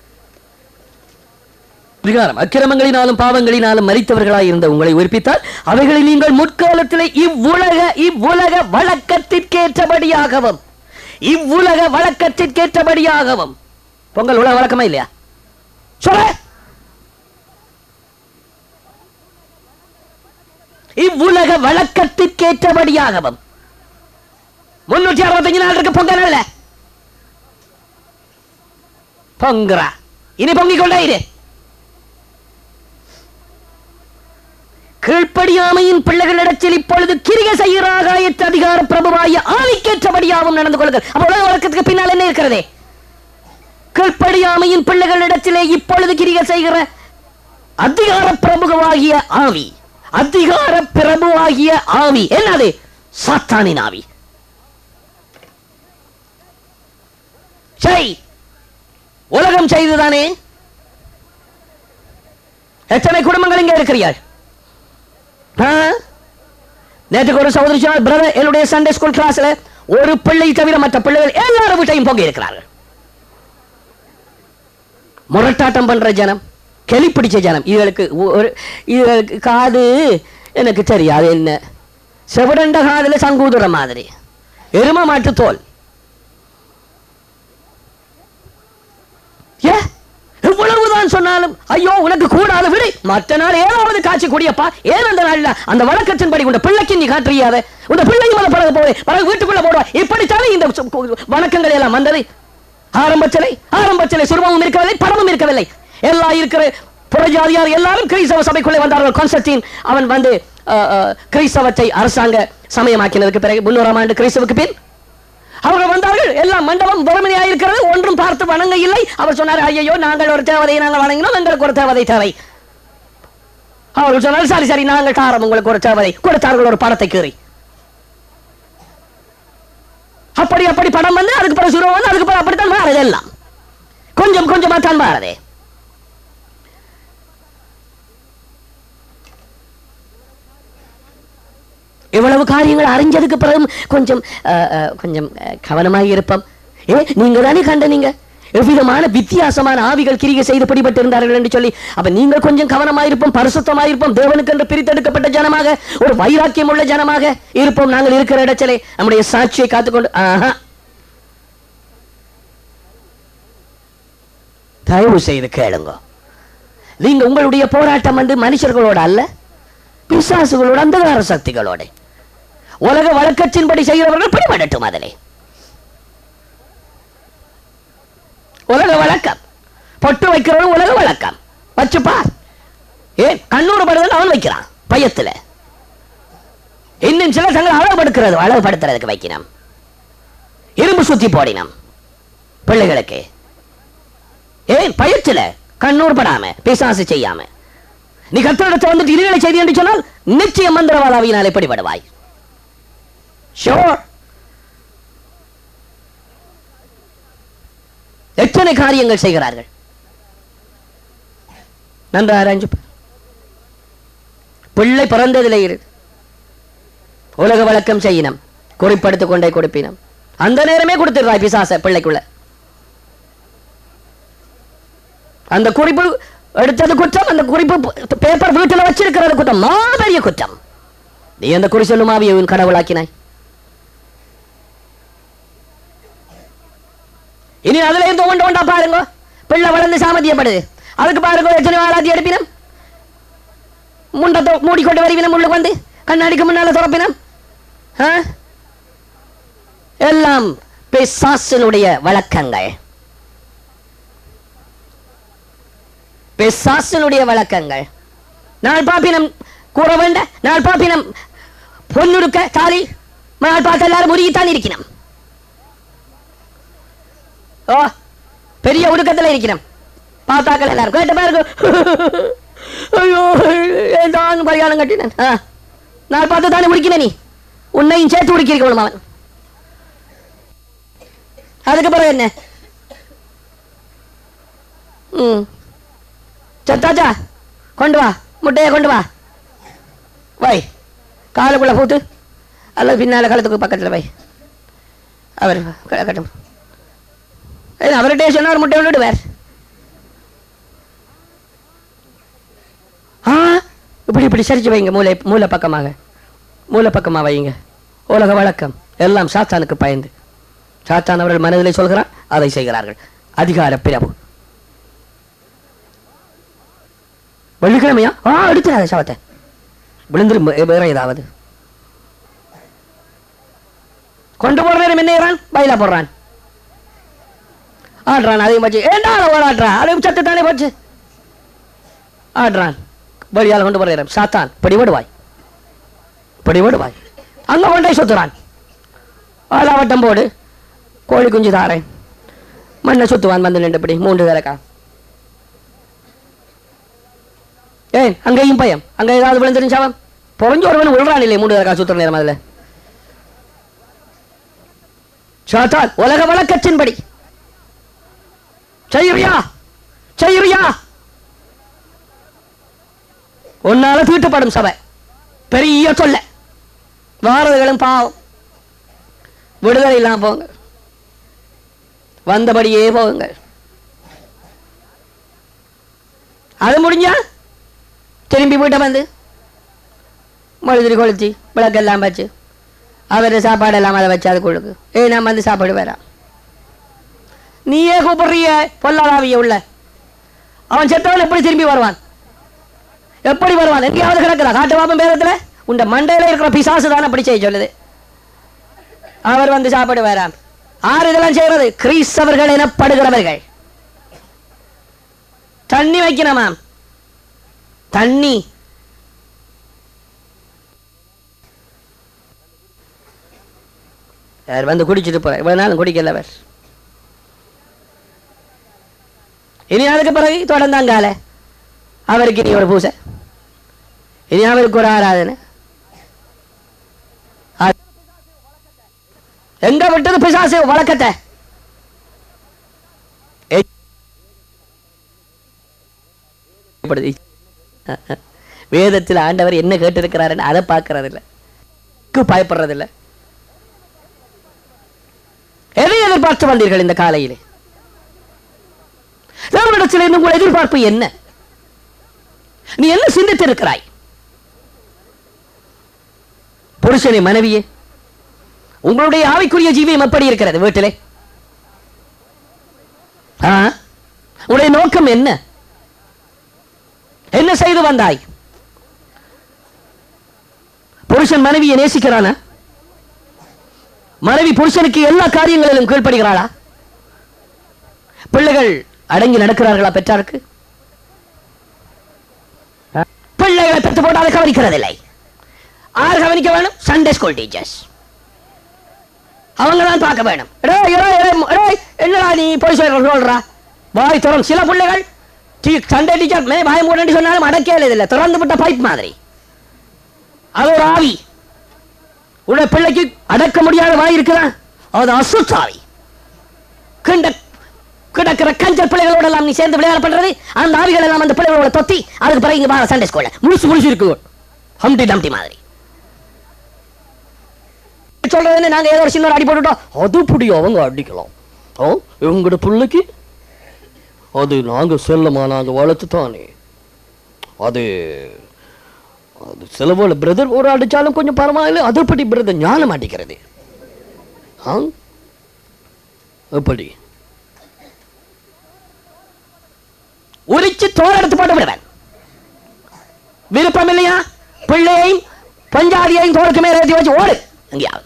அதிகாரம் அக்கிரமங்களினாலும் பாவங்களினாலும் மறித்தவர்களாய் இருந்த உங்களை உயிர்ப்பித்தால் அவைகளை நீங்கள் முற்காலத்திலே இவ்வுலக இவ்வுலக வழக்கத்திற்கேற்றபடியாகவும் இவ்வுலக வழக்கத்திற்கேற்றபடியாகவும் பொங்கல் உலக வழக்கமா இல்லையா சொல்ல இவ்வுலக வழக்கத்திற்கேற்றபடியாகவும் முன்னூற்றி அறுபத்தஞ்சு நாள் இருக்கு பொங்கல் அல்ல பொங்குறா இனி பொங்கிக் கொண்டே இரு கீழ்ப்படியாமையின் பிள்ளைகளிடத்தில் இப்பொழுது கிரிய செய்கிற ஆகாயத்து அதிகார பிரபுவாய ஆவிக்கேற்றபடியாகவும் நடந்து கொள்ளுங்கள் அப்ப உலக வழக்கத்துக்கு பின்னால் என்ன இருக்கிறதே கீழ்ப்படியாமையின் பிள்ளைகளிடத்திலே இப்பொழுது கிரிய செய்கிற அதிகார பிரபுவாகிய ஆவி அதிகார பிரபுவாகிய ஆவி என்னது சாத்தானின் ஆவி சரி உலகம் செய்துதானே எத்தனை குடும்பங்கள் இங்க இருக்கிறீர்கள் ஆ? நேற்றுக்கு ஒரு சகோதரி சொன்னார் பிரதர் என்னுடைய சண்டே ஸ்கூல் கிளாஸ்ல ஒரு பிள்ளை தவிர மற்ற பிள்ளைகள் எல்லாரும் வீட்டையும் பொங்கி இருக்கிறார்கள் முரட்டாட்டம் பண்ற ஜனம் கெளி பிடிச்ச ஜனம் இதுகளுக்கு ஒரு இதுகளுக்கு காது எனக்கு தெரியாது என்ன செவடண்ட காதுல சங்கூதுற மாதிரி எரும மாட்டு தோல் ஏ எவ்வளவுதான் சொன்னாலும் ஐயோ உனக்கு கூடாது விடு மற்ற நாள் ஏழாவது காட்சி கூடியப்பா ஏன் அந்த நாள்ல அந்த வழக்கத்தின்படி உன் பிள்ளைக்கு நீ காட்டுறியாத உன் பிள்ளைக்கு மேல பழக போவே பிறகு வீட்டுக்குள்ள போடுவா இப்படித்தானே இந்த சு- கு- வணக்கங்கள் எல்லாம் வந்தது ஆரம்பத்திலே ஆரம்பத்திலே சுருபமும் இருக்கவில்லை படமும் இருக்கவில்லை எல்லாம் இருக்கிற புறஜாதியார் எல்லாரும் கிறிஸ்தவ சபைக்குள்ளே வந்தார்கள் கான்ஸ்டன்டின் அவன் வந்து அஹ், அஹ், கிறிஸ்தவத்தை அரசாங்க சமயமாக்கினதுக்கு பிறகு முன்னூறாம் ஆண்டு கிறிஸ்தவுக்கு பின் அவர்கள் வந்தார்கள் எல்லாம் மண்டபம் வெறுமனையாக இருக்கிறது ஒன்றும் பார்த்து வணங்க இல்லை அவர் சொன்னார் ஐயோ நாங்கள் ஒரு தேவதையை நாங்கள் வணங்கினோம் எங்களுக்கு ஒரு தேவதை தேவை அவர்கள் சொன்னார் சரி சரி நாங்கள் தாரம் உங்களுக்கு ஒரு தேவதை கொடுத்தார்கள் ஒரு படத்தை கீறி அப்படி அப்படி படம் வந்து அதுக்கு பிறகு சுருவம் வந்து அதுக்கு பிறகு அப்படித்தான் மாறுது எல்லாம் கொஞ்சம் கொஞ்சமா தான் மாறுது இவ்வளவு காரியங்கள் அறிஞ்சதுக்கு பிறகு கொஞ்சம் அஹ், அஹ், கொஞ்சம் அஹ், கவனமாக இருப்போம் ஏ நீங்க தானே கண்ட நீங்க எவ்விதமான வித்தியாசமான ஆவிகள் கிரிகை செய்து பிடிபட்டு இருந்தார்கள் என்று சொல்லி அப்ப நீங்கள் கொஞ்சம் கவனமாக இருப்போம் பரிசுத்தமாக இருப்போம் தேவனுக்கு என்று பிரித்தெடுக்கப்பட்ட ஜனமாக ஒரு வைராக்கியம் உள்ள ஜனமாக இருப்போம் நாங்கள் இருக்கிற இடத்திலே நம்முடைய சாட்சியை காத்துக்கொண்டு ஆஹா தயவு செய்து கேளுங்க நீங்க உங்களுடைய போராட்டம் வந்து மனுஷர்களோட அல்ல பிசாசுகளோட அந்தகார சக்திகளோட உலக வழக்கத்தின்படி செய்கிறவர்கள் பிடிபடட்டும் அதிலே உலக வழக்கம் பொட்டு வைக்கிறவன் உலக வழக்கம் வச்சு பார் ஏன் கண்ணூறு படுதல் அவன் வைக்கிறான் பையத்துல இன்னும் சில தங்களை அழகுபடுக்கிறது அழகுபடுத்துறதுக்கு வைக்கணும் இரும்பு சுத்தி போடினம் பிள்ளைகளுக்கு ஏன் பயத்துல கண்ணூர் படாம பிசாசு செய்யாம நீ கத்தரிடத்தை வந்துட்டு இருகளை செய்தி என்று சொன்னால் நிச்சயம் மந்திரவாதாவினால் எப்படிப்படுவாய் ஷோர் எத்தனை காரியங்கள் செய்கிறார்கள் நன்றாக ஆராய்ஞ்சு பார். பிள்ளை பிறந்ததிலே இரு உலக வழக்கம் செய்யினம் குறிப்படுத்திக் கொண்டே கொடுப்பினம் அந்த நேரமே கொடுத்துடுறாய் பிசாச பிள்ளைக்குள்ள அந்த குறிப்பு எடுத்தது குற்றம் அந்த குறிப்பு பேப்பர் வீட்டில் வச்சிருக்கிறது குற்றம் மாபெரிய குற்றம் நீ அந்த குறி சொல்லும் ஆவியை உன் கடவுளாக்கினாய் இனி அதுல இருந்து ஒன்று ஒன்றா பாருங்க பிள்ளை வளர்ந்து சாமதியப்படுது அதுக்கு பாருங்க எத்தனை ஆராத்தி எடுப்பினம் முண்டத்தை மூடிக்கொண்டு வருவினம் உள்ளுக்கு வந்து கண்ணாடிக்கு முன்னால துறப்பினம் ஆ? எல்லாம் பிசாசினுடைய வழக்கங்கள் பிசாசினுடைய வழக்கங்கள் நாள் பாப்பினம் கூற வேண்ட நாள் பாப்பினம் பொன்னுருக்க தாலி நாள் பார்த்து எல்லாரும் முருகித்தான் இருக்கிறோம் ஓ பெரிய ஒடுக்கத்துல இருக்கிறோம் பார்த்தாக்கள் எல்லாரும் கேட்ட பாருங்க ஐயோ ஏதான் பரிகாரம் கட்டினேன் ஆ, நான் பார்த்து தானே முடிக்கிறேன் நீ உன்னையும் சேர்த்து முடிக்கிறீங்க அவன் அதுக்கு பிறகு என்ன ம் சத்தாச்சா கொண்டு வா முட்டையை கொண்டு வா வை காலுக்குள்ள பூத்து அல்லது பின்னால கழுத்துக்கு பக்கத்தில் வை அவர் க- கட்டும் ஏய், அவர்கிட்டயே சொன்னார் முட்டை விட்டுடுவார் ஆ இப்படி இப்படி சரிச்சு வைங்க மூளை மூளை பக்கமாக மூளை பக்கமாக வைங்க உலக வழக்கம் எல்லாம் சாத்தானுக்கு பயந்து சாத்தான் அவர்கள் மனதிலே சொல்கிறான் அதை செய்கிறார்கள் அதிகார பிரபு வெள்ளிக்கிழமையா ஆ எடுத்துறாத சவத்தை விழுந்துரும் வே- வேற ஏதாவது கொண்டு போற நேரம் என்ன செய்றான் பயிலா போடுறான் ஆடுறான் அதையும் வச்சு ஏண்டா ஓடாடுறான் அதையும் சத்து தானே போச்சு ஆடுறான் வழியால் கொண்டு போற நேரம் சாத்தான் படி விடுவாய் படி விடுவாய் அங்க கொண்டே சுத்துறான் ஆலாவட்டம் போடு கோழி குஞ்சு தாரேன் மண்ணை சுத்துவான் வந்து நின்றுபடி மூன்று தரக்கா ஏய் அங்கேயும் பயம் அங்க ஏதாவது விழுந்துருந்துச்சு அவன் பொறஞ்சு ஒருவன் விழுறான் இல்லை மூன்று தரக்கா சுத்துற நேரம் அதுல சாத்தான் உலக வழக்கத்தின்படி செய்யறியா செய்யறியா உன்னால தீட்டுப்படும் சபை பெரிய தொல்லை வாரதுகளும் பாவம் விடுதலை இல்லாம போங்க வந்தபடியே போகுங்க அது முடிஞ்சா திரும்பி வீட்டை வந்து மழுதிரி கொளுத்தி விளக்கெல்லாம் வச்சு அவர் சாப்பாடு எல்லாம் அதை வச்சு அது கொடுக்கு ஏய் நான் வந்து சாப்பாடு வேறாம் நீயே கூப்பிடுறிய பொல்லாதாவிய உள்ள அவன் செத்தவன் எப்படி திரும்பி வருவான் எப்படி வருவான் எங்கேயாவது கிடக்குறா காட்டு பாப்பம் பேரத்துல உண்ட மண்டையில இருக்கிற பிசாசு தான் அப்படி செய்ய சொல்லுது அவர் வந்து சாப்பாடு வேறாம் ஆறு இதெல்லாம் செய்யறது கிறிஸ்தவர்கள் எனப்படுகிறவர்கள் தண்ணி வைக்கணுமாம் தண்ணி அவர் வந்து குடிச்சிட்டு போற இவ்வளவு நாளும் குடிக்கல அவர் இனி அதுக்கு பிறகு தொடர்ந்தாங்கால அவருக்கு இனி ஒரு பூசை இனி அவருக்கு ஒரு ஆராதனை ஆ- எங்க விட்டது பிசாசு வழக்கத்தை ஏய். படுது. வேதத்தில் ஆண்டவர் என்ன கேட்டிருக்கிறாருன்னு அதை பார்க்கறது இல்ல பயப்படுறது இல்ல எதை எதிர்பார்த்து வந்தீர்கள் இந்த காலையிலே நம்மிடத்தில் இருந்து உங்கள் எதிர்பார்ப்பு என்ன நீ என்ன சிந்தித்திருக்கிறாய் புருஷனை மனைவியே உங்களுடைய ஆவிக்குரிய ஜீவியம் எப்படி இருக்கிறது வீட்டிலே ஆ? உன்னுடைய நோக்கம் என்ன என்ன செய்து வந்தாய் புருஷன் மனைவியை நேசிக்கிறானா மனைவி புருஷனுக்கு எல்லா காரியங்களிலும் கீழ்ப்படுகிறாளா பிள்ளைகள் அடங்கி நடக்கிறார்களா பெற்றாருக்கு பிள்ளைகளை பெற்று போட்டு அதை கவனிக்கிறதில்லை ஆறு கவனிக்க வேணும் சண்டே ஸ்கூல் டீச்சர்ஸ் அவங்க தான் பார்க்க வேணும் டேய், டேய், டேய், டேய், என்னடா நீ போய் சொல்ற சொல்றா வாய் திறந்து சில பிள்ளைகள் டீ- சண்டே டீச்சர் மே வாய் மூடன்னு சொன்னாலும் அடக்கே இல்லை திறந்து விட்ட பைப் மாதிரி அது ஒரு ஆவி உடைய பிள்ளைக்கு அடக்க முடியாத வாய் இருக்குதா அது அசுத்தாவி கிண்ட கிடக்கிற கஞ்சல் பிள்ளைகளோட எல்லாம் நீ சேர்ந்து விளையாட பண்றது அந்த ஆவிகள் எல்லாம் அந்த பிள்ளைகளோட தொத்தி அதுக்கு பிறகு இங்க வா சண்டே ஸ்கூல்ல முழுசு முழுசு இருக்கு ஹம்டி டம்டி மாதிரி சொல்றது என்ன, நாங்க ஏதோ ஒரு சின்ன ஒரு அடி போட்டுட்டோம் அது புடி அவங்க அடிக்கலாம் ஓ இவங்களோட பிள்ளைக்கு அது நாங்க செல்லமா நாங்க வளர்த்து தானே அது அது சில போல பிரதர் ஒரு அடிச்சாலும் கொஞ்சம் பரவாயில்ல அதுபடி பிரதர் ஞானம் மாட்டிக்கிறது ஆ எப்படி உரிச்சு தோல் எடுத்து போட்டு விடுவேன் விருப்பம் இல்லையா பிள்ளையையும் பஞ்சாதியையும் தோளுக்கு மேல ஏற்றி வச்சு ஓடு எங்கேயாவது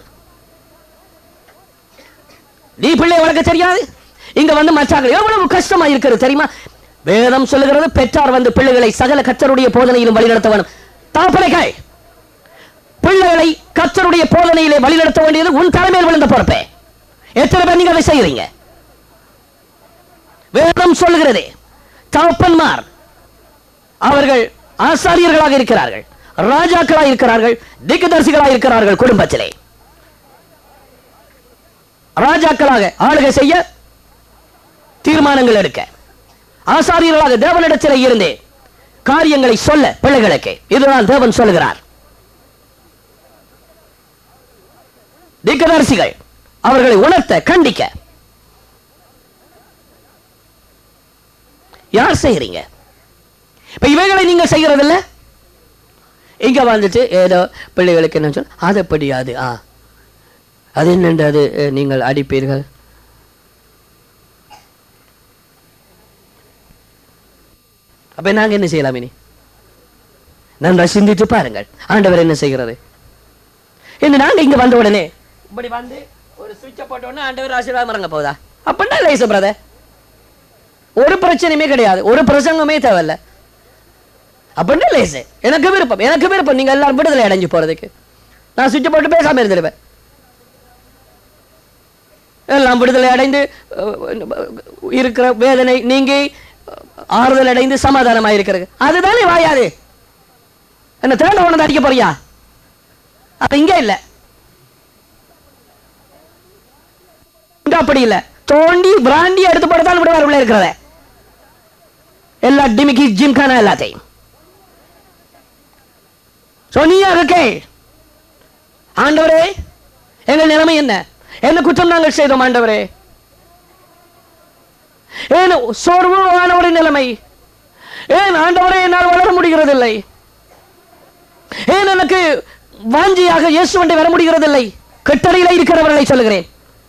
நீ பிள்ளை வளர்க்க தெரியாது இங்க வந்து மச்சாங்க எவ்வளவு கஷ்டமா இருக்கிறது தெரியுமா வேதம் சொல்லுகிறது பெற்றார் வந்து பிள்ளைகளை சகல கத்தருடைய போதனையிலும் வழிநடத்த வேணும் தாப்பனைகள் பிள்ளைகளை கத்தருடைய போதனையிலே வழிநடத்த வேண்டியது உன் தலைமையில் விழுந்த பொறுப்பே எத்தனை பேர் நீங்க அதை செய்யறீங்க வேதம் சொல்லுகிறது தகப்பன்மார் அவர்கள் ஆசாரியர்களாக இருக்கிறார்கள் ராஜாக்களாக இருக்கிறார்கள் திக்குதர்சிகளாக இருக்கிறார்கள் குடும்பத்திலே ராஜாக்களாக ஆளுகை செய்ய தீர்மானங்கள் எடுக்க ஆசாரியர்களாக தேவனிடத்தில் இருந்து காரியங்களை சொல்ல பிள்ளைகளுக்கு இதுதான் தேவன் சொல்லுகிறார் திக்கதரிசிகள் அவர்களை உணர்த்த கண்டிக்க யார் செய்கிறீங்க இப்ப இவைகளை நீங்க செய்யறதில்ல இங்க வந்துட்டு ஏதோ பிள்ளைகளுக்கு என்ன சொல்ல அது எப்படி அது ஆ அது என்னண்டு அது அஹ், நீங்கள் அடிப்பீர்கள் அப்ப நாங்க என்ன செய்யலாம் இனி நன்றா சிந்தித்து பாருங்கள் ஆண்டவர் என்ன செய்கிறது என்ன நாங்க இங்க வந்த உடனே இப்படி வந்து ஒரு சுவிட்சை போட்ட உடனே ஆண்டவர் ஆசீர்வாதம் இறங்க போதா அப்படின்னா லேச பிரதர் ஒரு பிரச்சனையுமே கிடையாது ஒரு பிரசங்கமே தேவையில்ல அப்படின்னா லேசு எனக்கு விருப்பம் எனக்கு விருப்பம் நீங்க எல்லாரும் விடுதலை அடைஞ்சு போறதுக்கு நான் சுவிட்சை போட்டு பேசாம இருந்திருப்பேன் எல்லாம் விடுதலை அடைந்து அஹ், இருக்கிற வேதனை நீங்கி ஆறுதல் அடைந்து சமாதானமா இருக்கிறது அதுதானே வாயாது என்ன தேட உனது அடிக்க போறியா அது இங்க இல்ல இங்க அப்படி இல்ல தோண்டி பிராண்டி எடுத்து போடுறதால் விடுவார் உள்ள இருக்கிறத எல்லா டிமிக்கி ஜிம்கானா எல்லாத்தையும் சொன்னியா இருக்கே ஆண்டவரே எங்கள் நிலைமை என்ன என்ன குற்றம் நாங்கள் செய்தோம் ஆண்டவரே ஏன் சோர்வான ஒரு நிலைமை ஏன் ஆண்டவரே என்னால் வளர முடிகிறதில்லை ஏன் எனக்கு வாஞ்சியாக இயேசுவண்டை வர முடிகிறதில்லை கட்டளையில இருக்கிறவர்களை சொல்லுகிறேன்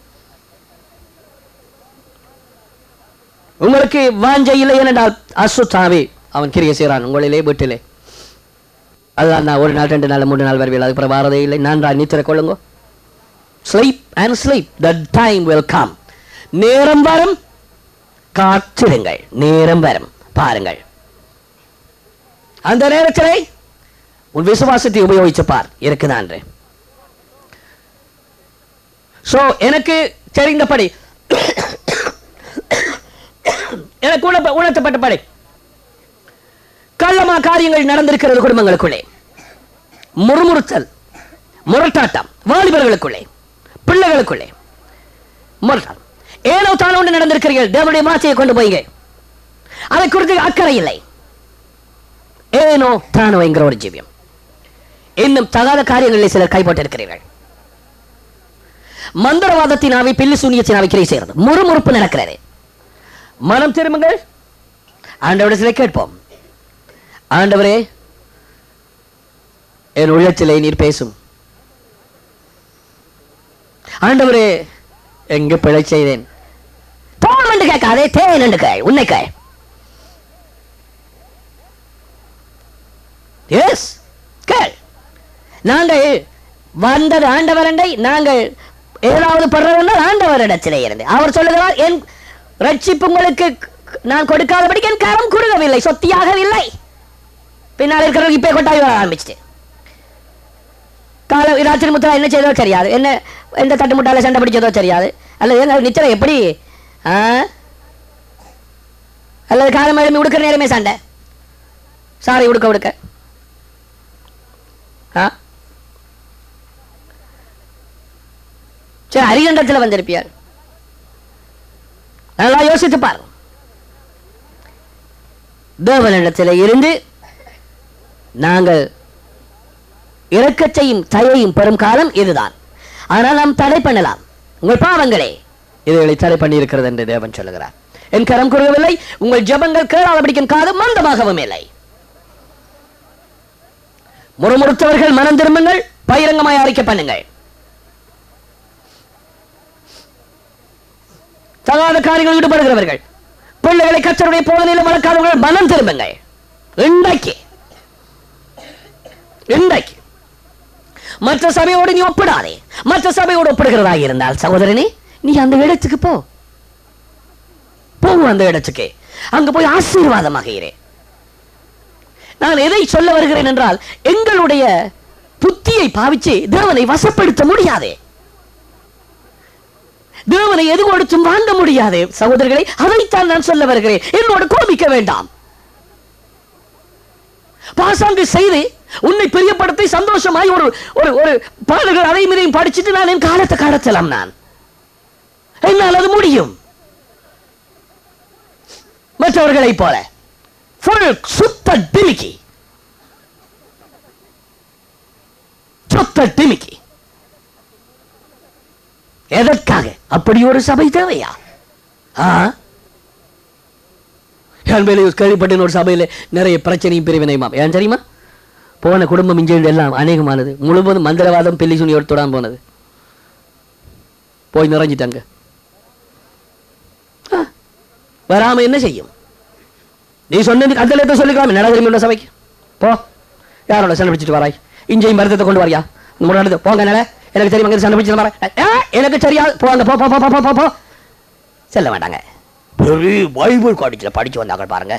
உங்களுக்கு வாஞ்சை இல்லை என்றால் அசுத்தாவே அவன் கிரிய செய்கிறான் உங்களிலே வீட்டிலே அதுதான் நான் ஒரு நாள் ரெண்டு நாள் மூணு நாள் வருவேன் அதுக்கப்புறம் வாரதே இல்லை நான் நித்திர கொள்ளுங்க sleep and sleep the time will come நேரம் வரும் காத்திருங்கள் நேரம் வரும் பாருங்கள் அந்த நேரத்திலே உன் விசுவாசத்தை உபயோகிச்சு பார் இருக்குதான் சோ எனக்கு தெரிந்தபடி எனக்கு உணர்த்த- உணர்த்தப்பட்டபடி கள்ளமா காரியங்கள் நடந்திருக்கிறது குடும்பங்களுக்குள்ளே முறுமுறுத்தல் முரட்டாட்டம் வாலிபர்களுக்குள்ளே பிள்ளைகளுக்குள்ளே முரட்டாட்டம் ஏனோ தானோ ஒன்று நடந்திருக்கிறீர்கள் தேவனுடைய மாசையை கொண்டு போய்ங்க அதை குறித்து அக்கறை இல்லை ஏனோ தானோ என்கிற ஒரு ஜீவியம் இன்னும் தகாத காரியங்களில் சிலர் கைப்பட்டு இருக்கிறீர்கள் மந்திரவாதத்தினாவை பில்லி சூனியத்தினாவை கிரை செய்கிறது முறுமுறுப்பு நடக்கிறது மனம் திரும்புங்கள் ஆண்டவரிடத்திலே கேட்போம் ஆண்டவரே என் உள்ளத்திலே நீர் பேசும் ஆண்டவரே எங்க பிழை செய்தேன் தோல் என்று கேட்காதே தேன் என்று கேள் உன்னை கேள் எஸ் கேள் நாங்கள் வந்தது ஆண்டவரண்டை நாங்கள் ஏதாவது படுறதுனால் ஆண்டவரிடத்திலே இருந்து அவர் சொல்லுகிறார் என் ரட்சிப்பு உங்களுக்கு நான் கொடுக்காதபடிக்கு என் கரம் குறுகவில்லை சொத்தியாகவில்லை பின்னால் இருக்கிறவங்க இப்பே கொட்டாய் வர ஆரம்பிச்சுட்டு கால ராத்திரி முத்தா என்ன செய்தோ தெரியாது என்ன எந்த தட்டு முட்டால சண்டை பிடிச்சதோ தெரியாது அல்லது என்ன நிச்சயம் எப்படி ஆ? அல்லது காலம் எழுமி உடுக்கிற நேரமே சண்டை சாரி உடுக்க உடுக்க ஆ சரி அரிகண்டத்தில் வந்திருப்பியார் நல்லா யோசித்து பாருங்க தேவனிடத்தில் இருந்து நாங்கள் இரக்கத்தையும் தயையும் பெறும் காலம் இதுதான் ஆனால் நாம் தடை பண்ணலாம் உங்கள் பாவங்களே இதுகளை தடை பண்ணி இருக்கிறது என்று தேவன் சொல்லுகிறார் என் கரம் குறுகவில்லை உங்கள் ஜெபங்கள் கேளாதபடிக்கும் காதும் மந்தமாகவும் இல்லை முறுமுறுத்தவர்கள் மனம் திரும்புங்கள் பகிரங்கமாய் அறிக்கை பண்ணுங்கள் தகாத காரியங்களில் ஈடுபடுகிறவர்கள் பிள்ளைகளை கத்தருடைய போதனையில் வளர்க்காதவர்கள் மனம் திரும்புங்கள் இன்றைக்கு இன்றைக்கு மற்ற சபையோடு நீ ஒப்பிடாதே மற்ற சபையோடு ஒப்பிடுகிறதாக இருந்தால் சகோதரனே நீ அந்த இடத்துக்கு போ போகும் அந்த இடத்துக்கு அங்க போய் ஆசீர்வாதமாக இரு நான் எதை சொல்ல வருகிறேன் என்றால் எங்களுடைய புத்தியை பாவிச்சு தேவனை வசப்படுத்த முடியாது தேவனை எது கொடுத்தும் வாங்க முடியாது சகோதரர்களை அதைத்தான் நான் சொல்ல வருகிறேன் என்னோடு கோபிக்க வேண்டாம் பாசாங்கு செய்து உன்னை பிரியப்படுத்தி சந்தோஷமாய் ஒரு ஒரு ஒரு பாடல்கள் அதையும் இதையும் படிச்சுட்டு நான் என் காலத்தை கடத்தலாம் நான் என்னால் அது முடியும் மற்றவர்களைப் போல full சுத்த டிமிக்கி சுத்த டிமிக்கி எதற்காக அப்படி ஒரு சபை தேவையா ஆ என் கேள்விப்பட்டேன் ஒரு சபையில் நிறைய பிரச்சனையும் பிரிவினையுமா ஏன் தெரியுமா போன குடும்பம் இஞ்சல் எல்லாம் அநேகமானது முழுவதும் மந்திரவாதம் பில்லி சுனியோடு போனது போய் நிறைஞ்சிட்டாங்க ஆ, வராம என்ன செய்யும் நீ சொன்னது அந்த லெட்டர் சொல்லிக்கலாம் என்னடா தெரியுமா சபைக்கு போ யாரோட சண்டை பிடிச்சிட்டு வராய் இஞ்சையும் மருந்தத்தை கொண்டு வரியா முன்னாடி போங்க நட எனக்கு தெரியும் அங்கே சண்டை பிடிச்சிட்டு வரேன் எனக்கு தெரியாது போங்க போ போ போ போ, போ போ போ செல்ல வேண்டாங்க பெரிய பைபிள் காலேஜில் படிச்சு வந்தாங்க பாருங்க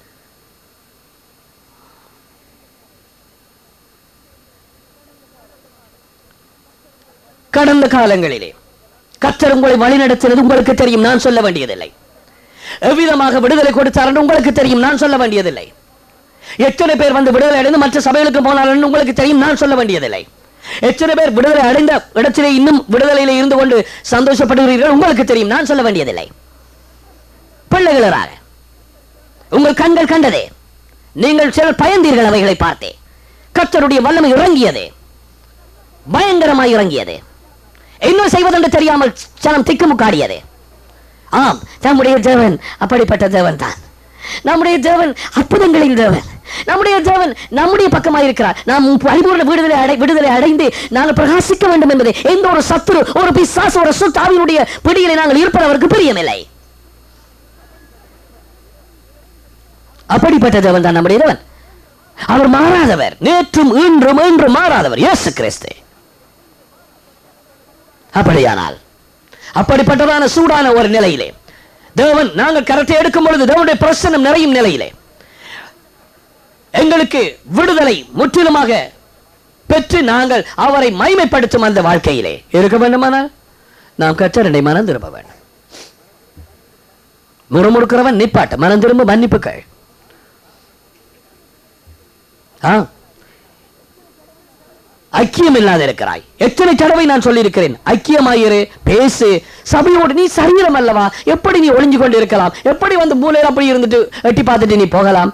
கடந்த காலங்களிலே கர்த்தர் உங்களை வழிநடத்தினது உங்களுக்கு தெரியும் நான் சொல்ல வேண்டியதில்லை எவ்விதமாக விடுதலை கொடுத்தார் என்று உங்களுக்கு தெரியும் நான் சொல்ல வேண்டியதில்லை எத்தனை பேர் வந்து விடுதலை அடைந்து மற்ற சபைகளுக்கு போனார்கள் உங்களுக்கு தெரியும் நான் சொல்ல வேண்டியதில்லை எத்தனை பேர் விடுதலை அடைந்த இடத்திலே இன்னும் விடுதலையிலே இருந்து கொண்டு சந்தோஷப்படுகிறீர்கள் உங்களுக்கு தெரியும் நான் சொல்ல வேண்டியதில்லை பிள்ளைகளராக உங்கள் கண்கள் கண்டதே நீங்கள் சிலர் பயந்தீர்கள் அவைகளை பார்த்தே கர்த்தருடைய வல்லமை இறங்கியதே பயங்கரமாய் இறங்கியது என்ன செய்வதென்று தெரியாமல் சனம் திக்குமுக்காடியது ஆம் நம்முடைய தேவன் அப்படிப்பட்ட தேவன் தான் நம்முடைய தேவன் அற்புதங்களின் தேவன் நம்முடைய தேவன் நம்முடைய பக்கமாக இருக்கிறார் நாம் பரிபூர்ண விடுதலை அடை விடுதலை அடைந்து நாங்கள் பிரகாசிக்க வேண்டும் என்பதை எந்த ஒரு சத்துரு ஒரு பிசாசு ஒரு சுத்தாவினுடைய பிடியிலே நாங்கள் இருப்பது அவருக்கு பிரியமில்லை அப்படிப்பட்ட தேவன் தான் நம்முடைய தேவன் அவர் மாறாதவர் நேற்றும் இன்றும் என்றும் மாறாதவர் இயேசு கிறிஸ்து அப்படியானால் அப்படிப்பட்டதான சூடான ஒரு நிலையிலே தேவன் நாங்கள் கரத்தை எடுக்கும் பொழுது தேவனுடைய பிரசனம் நிறையும் நிலையிலே எங்களுக்கு விடுதலை முற்றிலுமாக பெற்று நாங்கள் அவரை மைமைப்படுத்தும் அந்த வாழ்க்கையிலே இருக்க வேண்டுமானால் நாம் கற்றரண்டை மனம் திரும்ப வேண்டும் முறுமுறுக்கிறவன் நிப்பாட்ட மனம் திரும்ப மன்னிப்புகள் ஆ ஐக்கியம் இல்லாத இருக்கிறாய் எத்தனை தடவை நான் சொல்லியிருக்கிறேன் ஐக்கியமாயிரு பேசு சபையோடு நீ சரீரம் அல்லவா எப்படி நீ ஒளிஞ்சு கொண்டு இருக்கலாம் எப்படி வந்து மூலையில் அப்படி இருந்துட்டு எட்டி பார்த்துட்டு நீ போகலாம்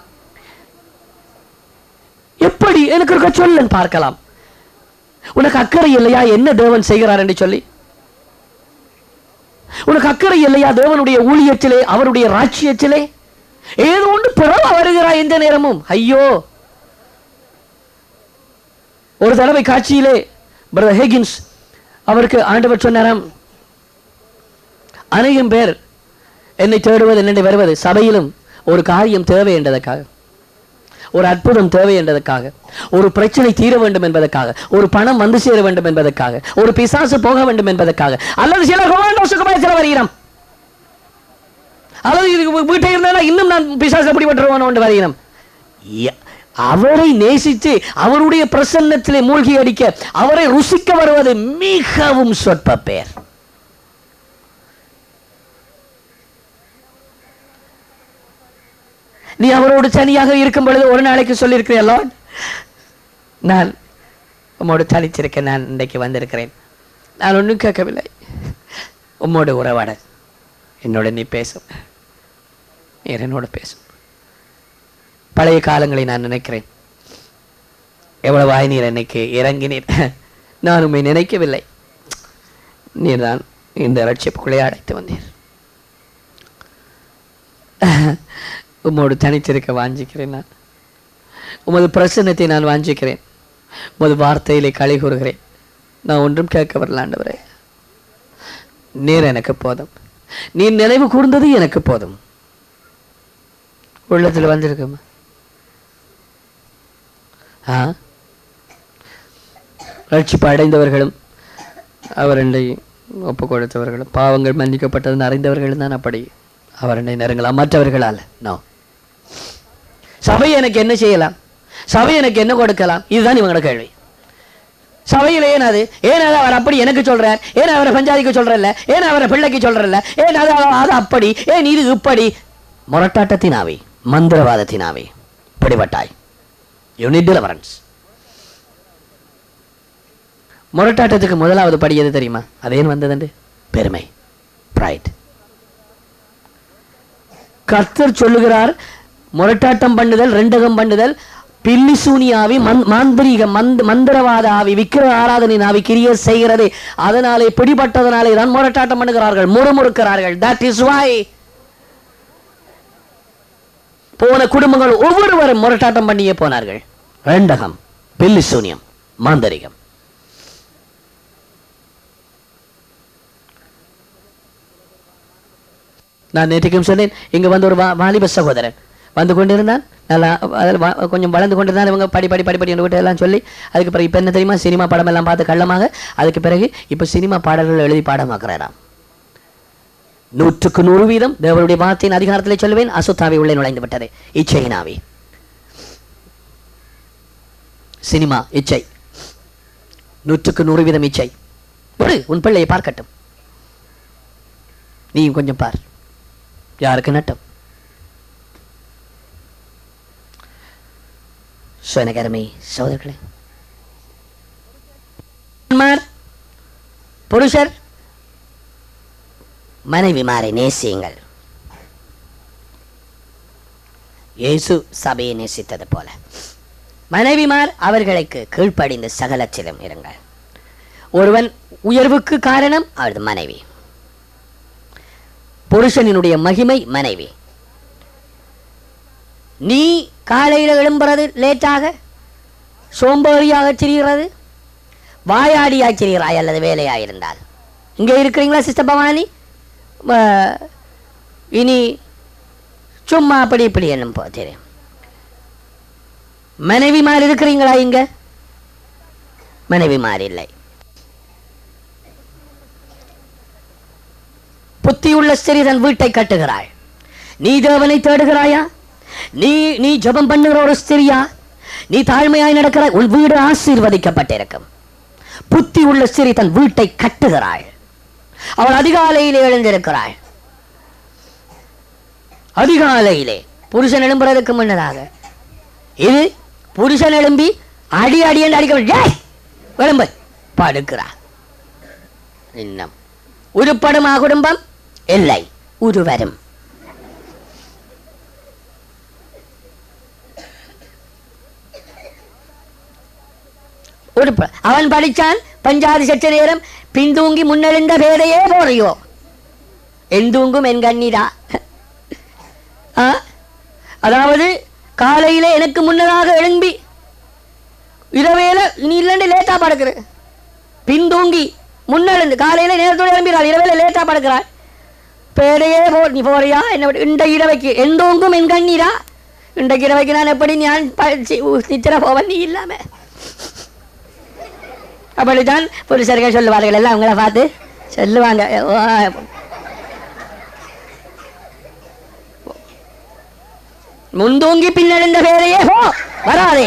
எப்படி எனக்கு இருக்க சொல்லன் பார்க்கலாம் உனக்கு அக்கறை இல்லையா என்ன தேவன் செய்கிறார் என்று சொல்லி உனக்கு அக்கறை இல்லையா தேவனுடைய ஊழியத்திலே அவருடைய ராட்சியத்திலே ஏதோ ஒன்று பிறவ வருகிறாய் எந்த நேரமும் ஐயோ ஒரு தடவை காட்சியிலே பிரதர் ஹேகின்ஸ் அவருக்கு ஆண்டவர் சொன்னாராம் அநேகம் பேர் என்னை தேடுவது என்னை வருவது சபையிலும் ஒரு காரியம் தேவை என்றதற்காக ஒரு அற்புதம் தேவை என்றதற்காக ஒரு பிரச்சனை தீர வேண்டும் என்பதற்காக ஒரு பணம் வந்து சேர வேண்டும் என்பதற்காக ஒரு பிசாசு போக வேண்டும் என்பதற்காக அல்லது சில ரோமாண்டோசுக்குமே சில வருகிறோம் அல்லது இது வீட்டை இருந்தா இன்னும் நான் பிசாசு அப்படிப்பட்டுருவானோ என்று வருகிறோம் ய- அவரை நேசித்து அவருடைய பிரசன்னத்திலே மூழ்கி அடிக்க அவரை ருசிக்க வருவது மிகவும் சொற்ப பேர் நீ அவரோடு தனியாக இருக்கும் பொழுது ஒரு நாளைக்கு சொல்லியிருக்கிறேன் லார்ட் நான் உம்மோடு தனிச்சிருக்கேன் நான் இன்றைக்கு வந்திருக்கிறேன் நான் ஒன்றும் கேட்கவில்லை உம்மோடு உறவாட என்னோட நீ பேசும் நீர் என்னோட பேசும் பழைய காலங்களை நான் நினைக்கிறேன் எவ்வளவாய் நீர் என்னைக்கு இறங்கினீர் நான் உண்மை நினைக்கவில்லை நீர் தான் இந்த ரட்சிப்புக்குள்ளே அடைத்து வந்தீர் உம்மோடு தனித்திருக்க வாஞ்சிக்கிறேன் நான் உமது பிரசன்னத்தை நான் வாஞ்சிக்கிறேன் உமது வார்த்தையிலே களி கூறுகிறேன் நான் ஒன்றும் கேட்க வரல ஆண்டவரே நீர் எனக்கு போதும் நீ நினைவு கூர்ந்தது எனக்கு போதும் உள்ளத்தில் வந்திருக்குமா ஆ ரட்சிப்பு அடைந்தவர்களும் அவர் என்னை ஒப்பு கொடுத்தவர்களும் பாவங்கள் மன்னிக்கப்பட்டதுன்னு அறிந்தவர்களும் தான் அப்படி அவர் என்னை நெருங்கலாம் மற்றவர்களால் நோ சபை எனக்கு என்ன செய்யலாம் சபை எனக்கு என்ன கொடுக்கலாம் இதுதான் இவங்களோட கேள்வி சபையில் ஏன் அது ஏன் அதை அவர் அப்படி எனக்கு சொல்றார் ஏன் அவரை பஞ்சாதிக்கு சொல்றல்ல ஏன் அவரை பிள்ளைக்கு சொல்றல்ல ஏன் அது அது அப்படி ஏன் இது இப்படி முரட்டாட்டத்தினாவே மந்திரவாதத்தினாவே பிடிபட்டாய் யூ நீட் deliverance முரட்டாட்டத்துக்கு முதலாவது படி எது தெரியுமா அது ஏன் வந்ததுண்டு பெருமை pride கர்த்தர் சொல்லுகிறார் முரட்டாட்டம் பண்ணுதல் ரெண்டகம் பண்ணுதல் பில்லி சூனியாவி மந் மாந்திரீக மந்த் மந்திரவாத ஆவி விக்கிர ஆராதனை ஆவி கிரிய செய்கிறது அதனாலே பிடிபட்டதனாலே தான் முரட்டாட்டம் பண்ணுகிறார்கள் முறுமுறுக்கிறார்கள் தட் இஸ் வை போன குடும்பங்கள் ஒவ்வொருவரும் முரட்டாட்டம் பண்ணியே போனார்கள் ரெண்டகம் பில்லி சூனியம் மாந்தரிகம் நான் நேற்றுக்கும் சொன்னேன் இங்க வந்து ஒரு வா- வாலிப சகோதரன் வந்து கொண்டிருந்தான் நல்லா அதில் வா- கொஞ்சம் வளர்ந்து கொண்டிருந்தான் இவங்க படி படி படி படி என்று எல்லாம் சொல்லி அதுக்கு பிறகு இப்போ என்ன தெரியுமா சினிமா படம் எல்லாம் பார்த்து கள்ளமாக அதுக்கு பிறகு இப்போ சினிமா பாடல்கள் எழுதி பாடமாக்குறாராம் நூற்றுக்கு நூறு வீதம் தேவனுடைய வார்த்தையின் அதிகாரத்திலே சொல்லுவேன் அசுத்தாவி உள்ளே நுழைந்து விட்டது இச்சையினாவி சினிமா இச்சை நூற்றுக்கு நூறு வீதம் இச்சை விடு உன் பிள்ளையை பார்க்கட்டும் நீயும் கொஞ்சம் பார் யாருக்கு நட்டம் சுவனகரமே சகோதரர்களே மார், புருஷர் மனைவிமாரை நேசியுங்கள் இயேசு சபையை நேசித்தது போல மனைவிமார் அவர்களுக்கு கீழ்ப்படிந்து சகலத்திலும் இருங்கள் ஒருவன் உயர்வுக்கு காரணம் அவரது மனைவி புருஷனினுடைய மகிமை மனைவி நீ காலையில் எழும்புறது லேட்டாக சோம்பேறியாக திரிகிறது வாயாடியாக திரிகிறாய் அல்லது வேலையாக இருந்தால் இங்கே இருக்கிறீங்களா சிஸ்டர் பவானி வ- இனி சும்மா அப்படி இப்படி என்னும் போ தெரியும் மனைவிமார் இருக்கிறீங்களா இங்க மனைவிமார் இல்லை புத்தியுள்ள ஸ்திரீ தன் வீட்டை கட்டுகிறாள் நீ தேவனை தேடுகிறாயா நீ நீ ஜெபம் பண்ணுகிற ஒரு ஸ்திரியா நீ தாழ்மையாய் நடக்கிறாய் உன் வீடு ஆசீர்வதிக்கப்பட்டிருக்கும் புத்தி உள்ள ஸ்திரீ தன் வீட்டை கட்டுகிறாள் அவள் அதிகாலையிலே எழுந்திருக்கிறாள் அதிகாலையிலே புருஷன் எழும்புறதுக்கு முன்னதாக இது புருஷன் எழும்பி அடி அடி என்று அடிக்க "ஏய், எழும்பு படுக்கிறார் இன்னும் உருப்படுமா குடும்பம் இல்லை உருவரும் உருப்ப அவன் படிச்சான் பஞ்சாதி சற்று நேரம் பின்தூங்கி முன்னெழுந்த பேரையே போறியோ எந்தூங்கும் என் கண்ணீரா ஆ? அதாவது காலையில எனக்கு முன்னதாக எழும்பி இரவேல நீ இல்லைன்னு லேட்டா படுக்கிற பின்தூங்கி முன்னெழுந்து காலையில நேரத்தோடு எழும்பிறாள் இரவேல லேட்டா படுக்கிறாள் பேரையே போ நீ போறியா என்ன விட்டு- இந்த இரவைக்கு எந்தோங்கும் என் கண்ணீரா இன்றைக்கு இரவைக்கு நான் எப்படி நான் ப- சி- உ- நித்திர போவன் நீ இல்லாம அப்படித்தான் புருஷர்கள் சொல்லுவார்கள் எல்லாம் அவங்கள பார்த்து சொல்லுவாங்க ஓ, முந்தூங்கி பின்னெழுந்த பேரையே போ வராதே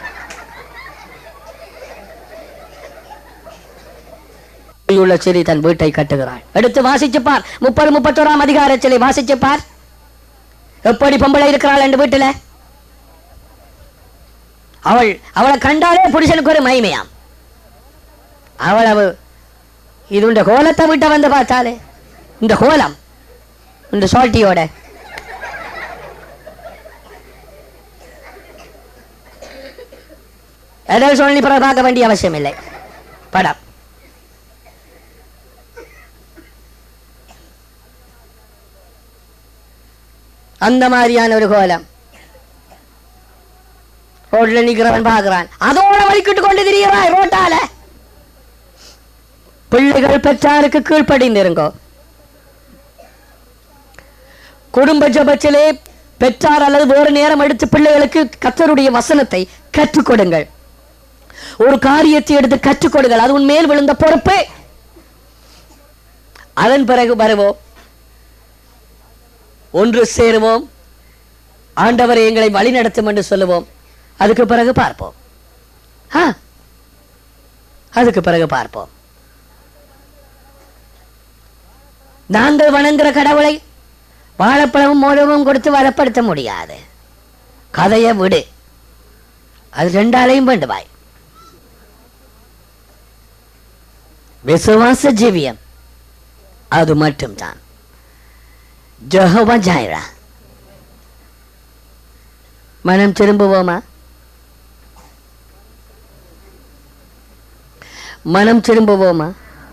உள்ள சிறி தன் வீட்டை கட்டுகிறாள் எடுத்து வாசிச்சு பார் முப்பது முப்பத்தோராம் அதிகாரத்திலே வாசிச்சு பார் எப்படி பொம்பளை இருக்கிறாள் என்று வீட்டுல அவள் அவளை கண்டாலே புருஷனுக்கு ஒரு மகிமையாம் அவ்வளவு இது இந்த கோலத்தை விட்ட வந்து பார்த்தாலே இந்த கோலம் இந்த சோல்ட்டியோட எதாவது சொல்லி பிறகு பார்க்க வேண்டிய அவசியம் இல்லை படம் அந்த மாதிரியான ஒரு கோலம் ரோட்ல நிக்கிறவன் பார்க்கிறான் அதோட வலிக்கிட்டு கொண்டு திரிகிறாய் ரோட்டால பிள்ளைகள் பெற்றாருக்கு கீழ்ப்படிந்திருங்கோ குடும்ப ஜபத்திலே பெற்றார் அல்லது வேறு நேரம் எடுத்து பிள்ளைகளுக்கு கத்தருடைய வசனத்தை கற்றுக் கொடுங்கள் ஒரு காரியத்தை எடுத்து கற்றுக் கொடுங்கள் அது உன் மேல் விழுந்த பொறுப்பு அதன் பிறகு வருவோம் ஒன்று சேருவோம் ஆண்டவர் எங்களை வழி நடத்தும் என்று சொல்லுவோம் அதுக்கு பிறகு பார்ப்போம் ஆ, அதுக்கு பிறகு பார்ப்போம் நாங்கள் வணங்குற கடவுளை வாழைப்பழமும் மோதமும் கொடுத்து வளப்படுத்த முடியாது கதையை விடு அது ரெண்டாலையும் வேண்டுவாய் விசுவாச ஜீவியம் அது மட்டும்தான் ஜெகோவா ஜாயிரா மனம் திரும்புவோமா மனம் திரும்புவோமா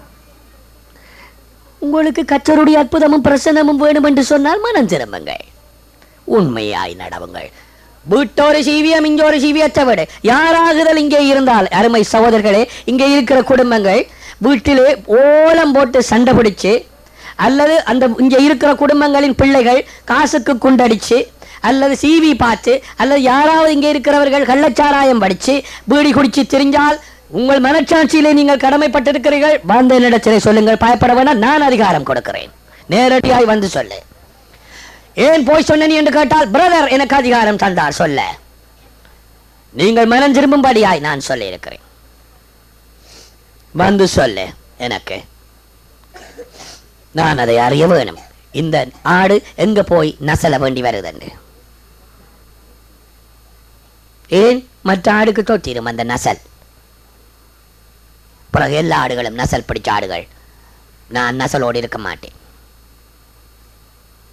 உங்களுக்கு கத்தருடைய அற்புதமும் பிரசன்னமும் வேணும் என்று சொன்னால் மனம் திரும்புங்கள் உண்மையாய் நடவுங்கள் வீட்டோரு சீவியம் இங்கோரு சீவியத்தை விட யாராகுதல் இங்கே இருந்தால் அருமை சகோதரர்களே இங்கே இருக்கிற குடும்பங்கள் வீட்டிலே ஓலம் போட்டு சண்டை பிடிச்சு அல்லது அந்த இங்கே இருக்கிற குடும்பங்களின் பிள்ளைகள் காசுக்கு குண்டடிச்சு அல்லது சிவி பார்த்து அல்லது யாராவது இங்கே இருக்கிறவர்கள் கள்ளச்சாராயம் படிச்சு பீடி குடிச்சு திரிஞ்சால் உங்கள் மனச்சாட்சியிலே நீங்கள் கடமைப்பட்டிருக்கிறீர்கள் வந்த என்னிடத்திலே சொல்லுங்கள் பயப்பட வேண்டாம் நான் அதிகாரம் கொடுக்கிறேன் நேரடியாய் வந்து சொல்லு ஏன் போய் சொன்ன நீ என்று கேட்டால் பிரதர் எனக்கு அதிகாரம் தந்தார் சொல்ல நீங்கள் மனம் திரும்பும்படியாய் நான் சொல்லி இருக்கிறேன் வந்து சொல்லு எனக்கு நான் அதை அறிய வேணும் இந்த ஆடு எங்க போய் நசல வேண்டி வருதுண்டு ஏன் மற்ற ஆடுக்கு தொட்டிரும் அந்த நசல் பிறகு எல்லா ஆடுகளும் நசல் பிடிச்ச ஆடுகள் நான் நசலோடு இருக்க மாட்டேன்